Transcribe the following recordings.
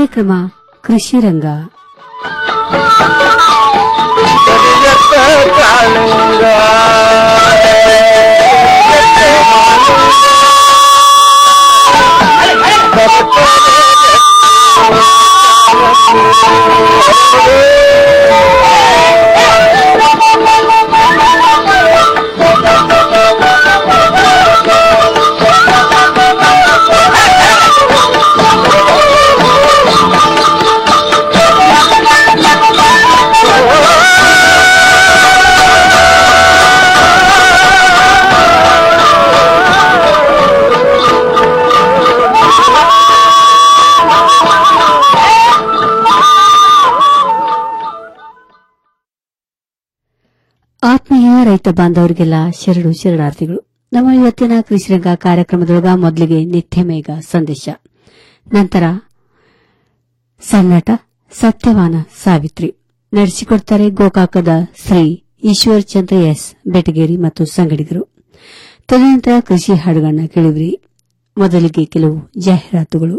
ಕಾರ್ಯಕ್ರಮ ಕೃಷಿ ರಂಗ ಆತ್ಮೀಯ ರೈತ ಬಾಂಧವರಿಗೆಲ್ಲ ಶರಣು ಶರಣಾರ್ಥಿಗಳು ನಮ್ಮ ಇವತ್ತಿನ ಕೃಷಿರಂಗ ಕಾರ್ಯಕ್ರಮದೊಳಗ ಮೊದಲಿಗೆ ನಿತ್ಯ ಮೇಘ ಸಂದೇಶ ನಂತರ ಸನ್ನಟ ಸತ್ಯವಾನ ಸಾವಿತ್ರಿ ನಡೆಸಿಕೊಡ್ತಾರೆ ಗೋಕಾಕದ ಶ್ರೀ ಈಶ್ವರ್ ಚಂದ್ರ ಎಸ್ ಬೆಟಗೇರಿ ಮತ್ತು ಸಂಗಡಿಗರು ತದನಂತರ ಕೃಷಿ ಹಾಡುಗಳನ್ನ ಕೇಳಿದ್ರಿ ಮೊದಲಿಗೆ ಕೆಲವು ಜಾಹೀರಾತುಗಳು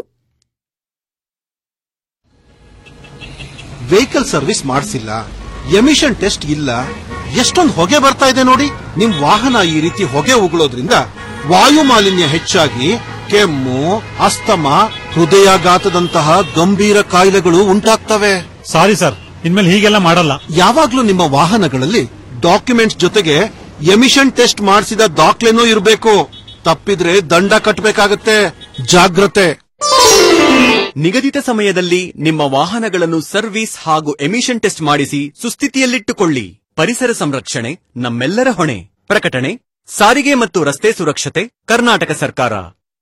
ವೆಹಿಕಲ್ ಸರ್ವಿಸ್ ಮಾಡಿಸಿಲ್ಲ ಎಮಿಷನ್ ಟೆಸ್ಟ್ ಇಲ್ಲ ಎಷ್ಟೊಂದು ಹೊಗೆ ಬರ್ತಾ ಇದೆ ನೋಡಿ ನಿಮ್ ವಾಹನ ಈ ರೀತಿ ಹೊಗೆ ಉಗುಳೋದ್ರಿಂದ ವಾಯು ಮಾಲಿನ್ಯ ಹೆಚ್ಚಾಗಿ ಕೆಮ್ಮು ಅಸ್ತಮ ಹೃದಯಾಘಾತದಂತಹ ಗಂಭೀರ ಕಾಯಿಲೆಗಳು ಉಂಟಾಗ್ತವೆ ಸಾರಿ ಸರ್ ಇನ್ಮೇಲೆ ಹೀಗೆಲ್ಲ ಮಾಡಲ್ಲ ಯಾವಾಗ್ಲೂ ನಿಮ್ಮ ವಾಹನಗಳಲ್ಲಿ ಡಾಕ್ಯುಮೆಂಟ್ಸ್ ಜೊತೆಗೆ ಎಮಿಷನ್ ಟೆಸ್ಟ್ ಮಾಡಿಸಿದ ದಾಖಲೆನೂ ಇರಬೇಕು ತಪ್ಪಿದ್ರೆ ದಂಡ ಕಟ್ಟಬೇಕಾಗತ್ತೆ ಜಾಗ್ರತೆ ನಿಗದಿತ ಸಮಯದಲ್ಲಿ ನಿಮ್ಮ ವಾಹನಗಳನ್ನು ಸರ್ವಿಸ್ ಹಾಗೂ ಎಮಿಷನ್ ಟೆಸ್ಟ್ ಮಾಡಿಸಿ ಸುಸ್ಥಿತಿಯಲ್ಲಿಟ್ಟುಕೊಳ್ಳಿ ಪರಿಸರ ಸಂರಕ್ಷಣೆ ನಮ್ಮೆಲ್ಲರ ಹೊಣೆ ಪ್ರಕಟಣೆ ಸಾರಿಗೆ ಮತ್ತು ರಸ್ತೆ ಸುರಕ್ಷತೆ ಕರ್ನಾಟಕ ಸರ್ಕಾರ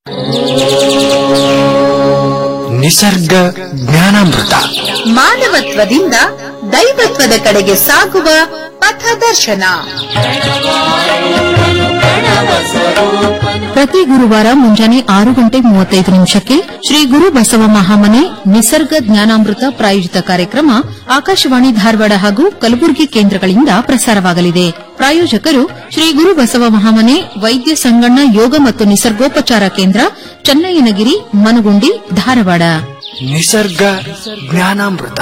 ನಿಸರ್ಗ ಜ್ಞಾನಾಮೃತ ಮಾನವತ್ವದಿಂದ ದೈವತ್ವದ ಕಡೆಗೆ ಸಾಗುವ ಪಥದರ್ಶನ ಪ್ರತಿ ಗುರುವಾರ ಮುಂಜಾನೆ ಆರು ಗಂಟೆ ಮೂವತ್ತೈದು ನಿಮಿಷಕ್ಕೆ ಶ್ರೀ ಗುರು ಬಸವ ಮಹಾಮನೆ ನಿಸರ್ಗ ಜ್ಞಾನಾಮೃತ ಪ್ರಾಯೋಜಿತ ಕಾರ್ಯಕ್ರಮ ಆಕಾಶವಾಣಿ ಧಾರವಾಡ ಹಾಗೂ ಕಲಬುರಗಿ ಕೇಂದ್ರಗಳಿಂದ ಪ್ರಸಾರವಾಗಲಿದೆ ಪ್ರಾಯೋಜಕರು ಶ್ರೀ ಗುರು ಬಸವ ಮಹಾಮನೆ ವೈದ್ಯ ಸಂಗಣ್ಣ ಯೋಗ ಮತ್ತು ನಿಸರ್ಗೋಪಚಾರ ಕೇಂದ್ರ ಚನ್ನಯ್ಯನಗಿರಿ ಮನಗುಂಡಿ ಧಾರವಾಡ ನಿಸರ್ಗ ಜ್ಞಾನಾಮೃತ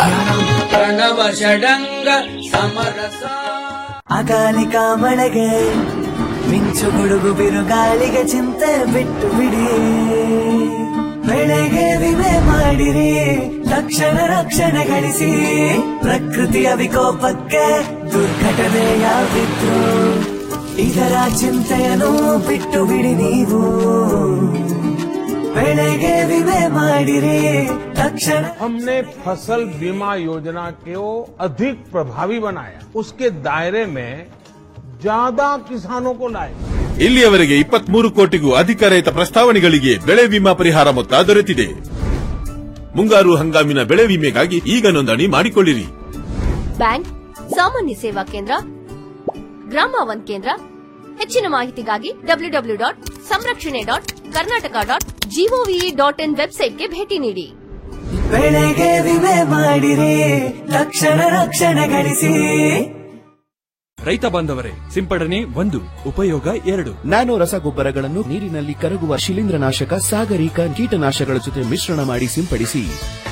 ಅಕಾಲಿಕ ಮಳೆಗೆ ಮಿಂಚು ಗುಡುಗು ಬಿರುಗಾಳಿಗೆ ಚಿಂತೆ ಬಿಟ್ಟು ಬಿಡಿ ಬೆಳೆಗೆ ವಿಮೆ ಮಾಡಿರಿ ತಕ್ಷಣ ರಕ್ಷಣೆ ಗಳಿಸಿ ಪ್ರಕೃತಿಯ ವಿಕೋಪಕ್ಕೆ ದುರ್ಘಟನೆ ಯಾವಿದ್ರು ಇದರ ಚಿಂತೆಯನ್ನು ಬಿಟ್ಟು ಬಿಡಿ ನೀವು ಬೆಳೆಗೆ ವಿಮೆ ಮಾಡಿರಿ ತಕ್ಷಣ हमने फसल बीमा योजना को अधिक प्रभावी बनाया उसके दायरे में ज्यादा किसानों को लाए ಇಲ್ಲಿಯವರೆಗೆ ಇಪ್ಪತ್ಮೂರು ಕೋಟಿಗೂ ಅಧಿಕ ರೈತ ಪ್ರಸ್ತಾವನೆಗಳಿಗೆ ಬೆಳೆ ವಿಮಾ ಪರಿಹಾರ ಮೊತ್ತ ದೊರೆತಿದೆ ಮುಂಗಾರು ಹಂಗಾಮಿನ ಬೆಳೆ ವಿಮೆಗಾಗಿ ಈಗ ನೋಂದಣಿ ಮಾಡಿಕೊಳ್ಳಿರಿ ಬ್ಯಾಂಕ್ ಸಾಮಾನ್ಯ ಸೇವಾ ಕೇಂದ್ರ ಗ್ರಾಮ ಒನ್ ಕೇಂದ್ರ ಹೆಚ್ಚಿನ ಮಾಹಿತಿಗಾಗಿ W W dot Samrakshane dot Karnataka dot G O V dot in ವೆಬ್ಸೈಟ್ಗೆ ಭೇಟಿ ನೀಡಿ ಬೆಳೆಗೆ ವಿಮೆ ಮಾಡಿರಿ ತಕ್ಷಣ ರಕ್ಷಣೆ ಗಳಿಸಿ ರೈತ ಬಾಂಧವರೇ ಸಿಂಪಡಣೆ ಒಂದು ಉಪಯೋಗ ಎರಡು ನ್ಯಾನೋ ರಸಗೊಬ್ಬರಗಳನ್ನು ನೀರಿನಲ್ಲಿ ಕರಗುವ ಶಿಲೀಂಧ್ರನಾಶಕ ಸಾಗರಿಕ ಕೀಟನಾಶಕಗಳ ಜೊತೆ ಮಿಶ್ರಣ ಮಾಡಿ ಸಿಂಪಡಿಸಿ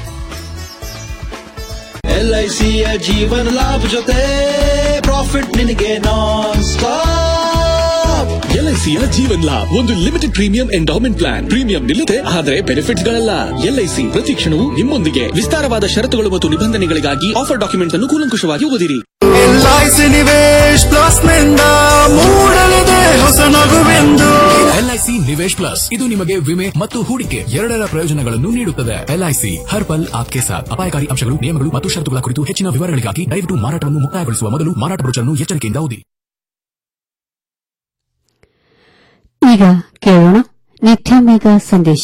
ಎಲ್ಐಸಿಯ ಜೀವನ ಲಾಭ ಜೊತೆ ಪ್ರಾಫಿಟ್ ನಿನಗೆ ನಾನ್ ಸ್ಟಾಪ್ ಎಲ್ಐಸಿಯ ಜೀವನ್ ಲಾಭ್ ಒಂದು limited premium endowment plan premium ನಿಲ್ಲುತ್ತೆ ಆದರೆ ಬೆನಿಫಿಟ್ಸ್ ಗಳಲ್ಲ ಎಲ್ಐಸಿ ಪ್ರತಿ ಕ್ಷಣವೂ ನಿಮ್ಮೊಂದಿಗೆ ವಿಸ್ತಾರವಾದ ಷರತ್ತುಗಳು ಮತ್ತು ನಿಬಂಧನೆಗಳಿಗಾಗಿ ಆಫರ್ ಡಾಕ್ಯುಮೆಂಟ್ ಅನ್ನು ಕೂಲಂಕುಷವಾಗಿ ಓದಿರಿ ಎಲ್ಐಸಿ ನಿವೇಶ್ ಪ್ಲಸ್ ನಿಂದ ಮೂಡಲಿದೆ ಹೊಸ ನಗುವೆಂದು ಎಲ್ಐಸಿ ನಿವೇಶ್ ಪ್ಲಸ್ ಇದು ನಿಮಗೆ ವಿಮೆ ಮತ್ತು ಹೂಡಿಕೆ ಎರಡರ ಪ್ರಯೋಜನಗಳನ್ನು ನೀಡುತ್ತದೆ ಎಲ್ಐಸಿ ಹರ್ ಪಲ್ ಆಪ್ಕೆ ಸಾಥ್ ಅಪಾಯಕಾರಿ ಅಂಶಗಳು ನಿಯಮಗಳು ಮತ್ತು ಷರತ್ತುಗಳ ಕುರಿತು ಹೆಚ್ಚಿನ ವಿವರಗಳಿಗಾಗಿ ದಯವಿಟ್ಟು ಮಾರಾಟವನ್ನು ಮುಕ್ತಾಯಗೊಳಿಸುವ ಮೊದಲು ಮಾರಾಟ ಬ್ರೋಚರ್ನ್ನು ಎಚ್ಚರಿಕೆಯಿಂದ ಓದಿ ಈಗ ಕೇಳೋಣ ನಿತ್ಯ ಮೇಘ ಸಂದೇಶ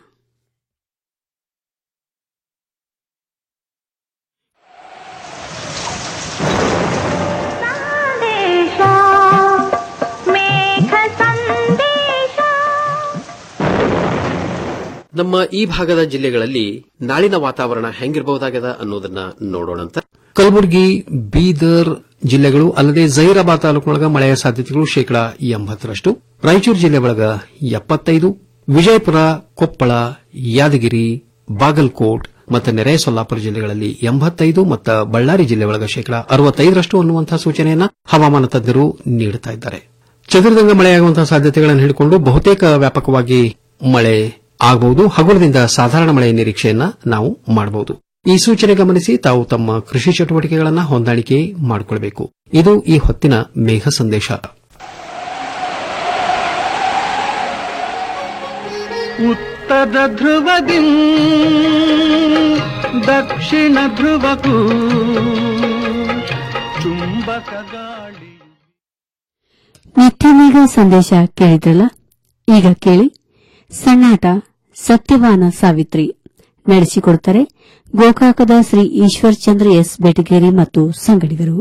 ನಮ್ಮ ಈ ಭಾಗದ ಜಿಲ್ಲೆಗಳಲ್ಲಿ ನಾಳಿನ ವಾತಾವರಣ ಹೆಂಗಿರಬಹುದಾಗದ ಅನ್ನೋದನ್ನ ನೋಡೋಣಂತ ಕಲಬುರಗಿ ಬೀದರ್ ಜಿಲ್ಲೆಗಳು ಅಲ್ಲದೆ ಜೈರಾಬಾದ್ ತಾಲೂಕಿನೊಳಗ ಮಳೆಯ ಸಾಧ್ಯತೆಗಳು ಶೇಕಡಾ ಎಂಬತ್ತರಷ್ಟು ರಾಯಚೂರು ಜಿಲ್ಲೆ ಒಳಗ ಎಪ್ಪತ್ತೈದು ವಿಜಯಪುರ ಕೊಪ್ಪಳ ಯಾದಗಿರಿ ಬಾಗಲಕೋಟ್ ಮತ್ತು ನೆರೆ ಸೊಲ್ಲಾಪುರ ಜಿಲ್ಲೆಗಳಲ್ಲಿ ಎಂಬತ್ತೈದು ಮತ್ತು ಬಳ್ಳಾರಿ ಜಿಲ್ಲೆ ಒಳಗೆ ಶೇಕಡಾ ಅರವತ್ತೈದರಷ್ಟು ಅನ್ನುವಂತಹ ಸೂಚನೆಯನ್ನ ಹವಾಮಾನ ತಜ್ಞರು ನೀಡುತ್ತಾ ಇದ್ದಾರೆ ಚದುರಿದಂಗ ಮಳೆಯಾಗುವಂತಹ ಸಾಧ್ಯತೆಗಳನ್ನು ಹಿಡಿಕೊಂಡು ಬಹುತೇಕ ವ್ಯಾಪಕವಾಗಿ ಮಳೆ ಆಗಬಹುದು ಹಗುರದಿಂದ ಸಾಧಾರಣ ಮಳೆಯ ನಿರೀಕ್ಷೆಯನ್ನ ನಾವು ಮಾಡಬಹುದು ಈ ಸೂಚನೆ ಗಮನಿಸಿ ತಾವು ತಮ್ಮ ಕೃಷಿ ಚಟುವಟಿಕೆಗಳನ್ನು ಹೊಂದಾಣಿಕೆ ಮಾಡಿಕೊಳ್ಳಬೇಕು ಇದು ಈ ಹೊತ್ತಿನ ಮೇಘ ಸಂದೇಶ ಉತ್ತರ ಧ್ರುವದಿ ದಕ್ಷಿಣ ಧ್ರುವಕ್ಕೂ ಚುಂಬಕ ಗಾಳಿ ನಿತ್ಯಮೇಘ ಸಂದೇಶ ಕೇಳಿದ್ರಲ್ಲ ಈಗ ಕೇಳಿ ಸಣ್ಣಾಟ ಸತ್ಯವಾನ ಸಾವಿತ್ರಿ ನಡೆಸಿಕೊಡುತ್ತಾರೆ ಗೋಕಾಕದ ಶ್ರೀ ಈಶ್ವರ್ ಚಂದ್ರ ಎಸ್ ಬೆಟಗೇರಿ ಮತ್ತು ಸಂಗಡಿಗರು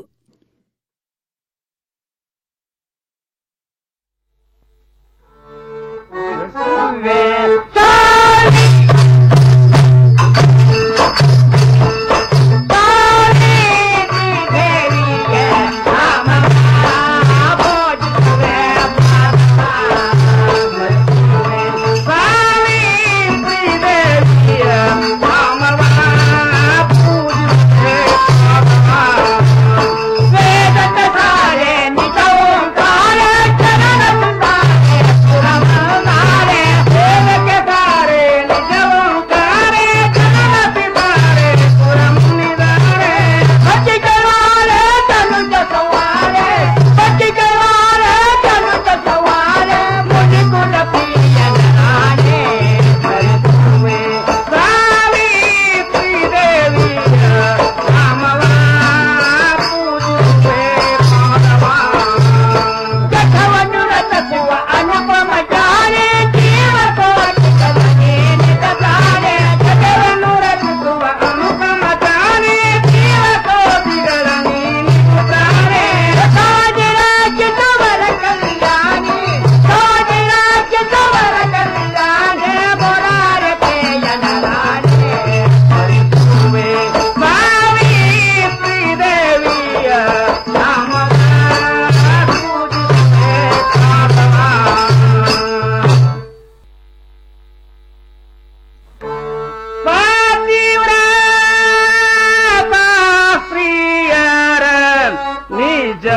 ನಿಜ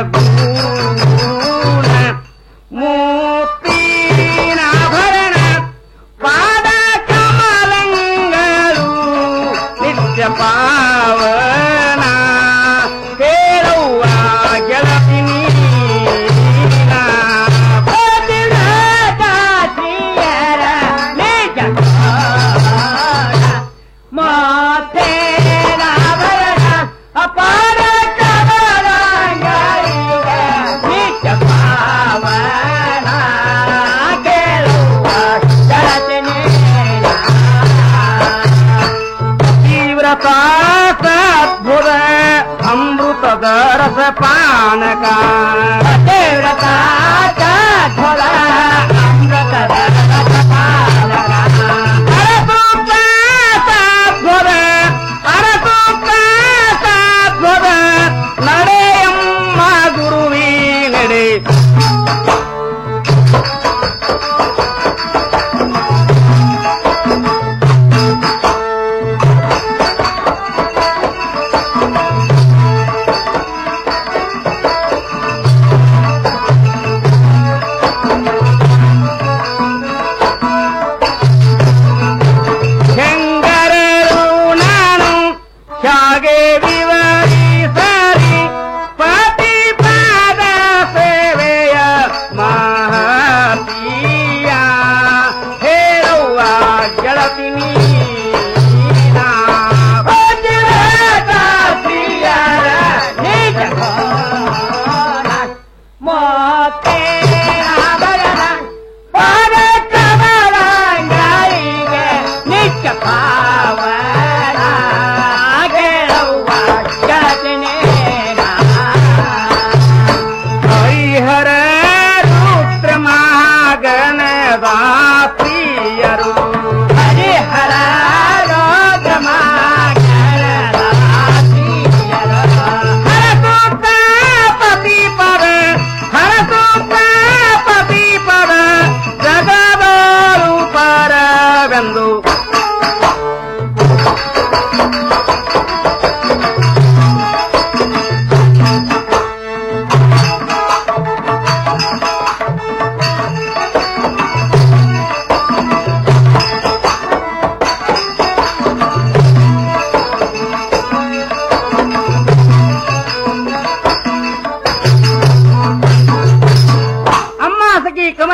ಮೂರ್ತಿನಾಭರಣ ಪಾದ ಕಮಲಂಗಳು ನಿತ್ಯ ಪಾವನ ಕೇಳುವ ಗೆಳತಿನಿ ಮಾತೇನಾಭರಣ ಅಪಾರ ಕಮಲಂಗಳಿಗೆ ನಿತ್ಯ ಪಾವನ ಕೇಳುವ ಗೆಳತಿನಿ ತೀವ್ರತಾದ್ಭುತ ಅಮೃತದ ರಸ ಪಾನಕ ತೀವ್ರತಾದ್ಭುತ ಅಮೃತದ ರಸ ಪಾನಕ ಅರಸೂಕಾಸಾದ್ಭುತ ಅರಸೂಕಾಸಾದ್ಭುತ ನಡೆಯಮ್ಮ ಗುರುವೀ ನಡೆ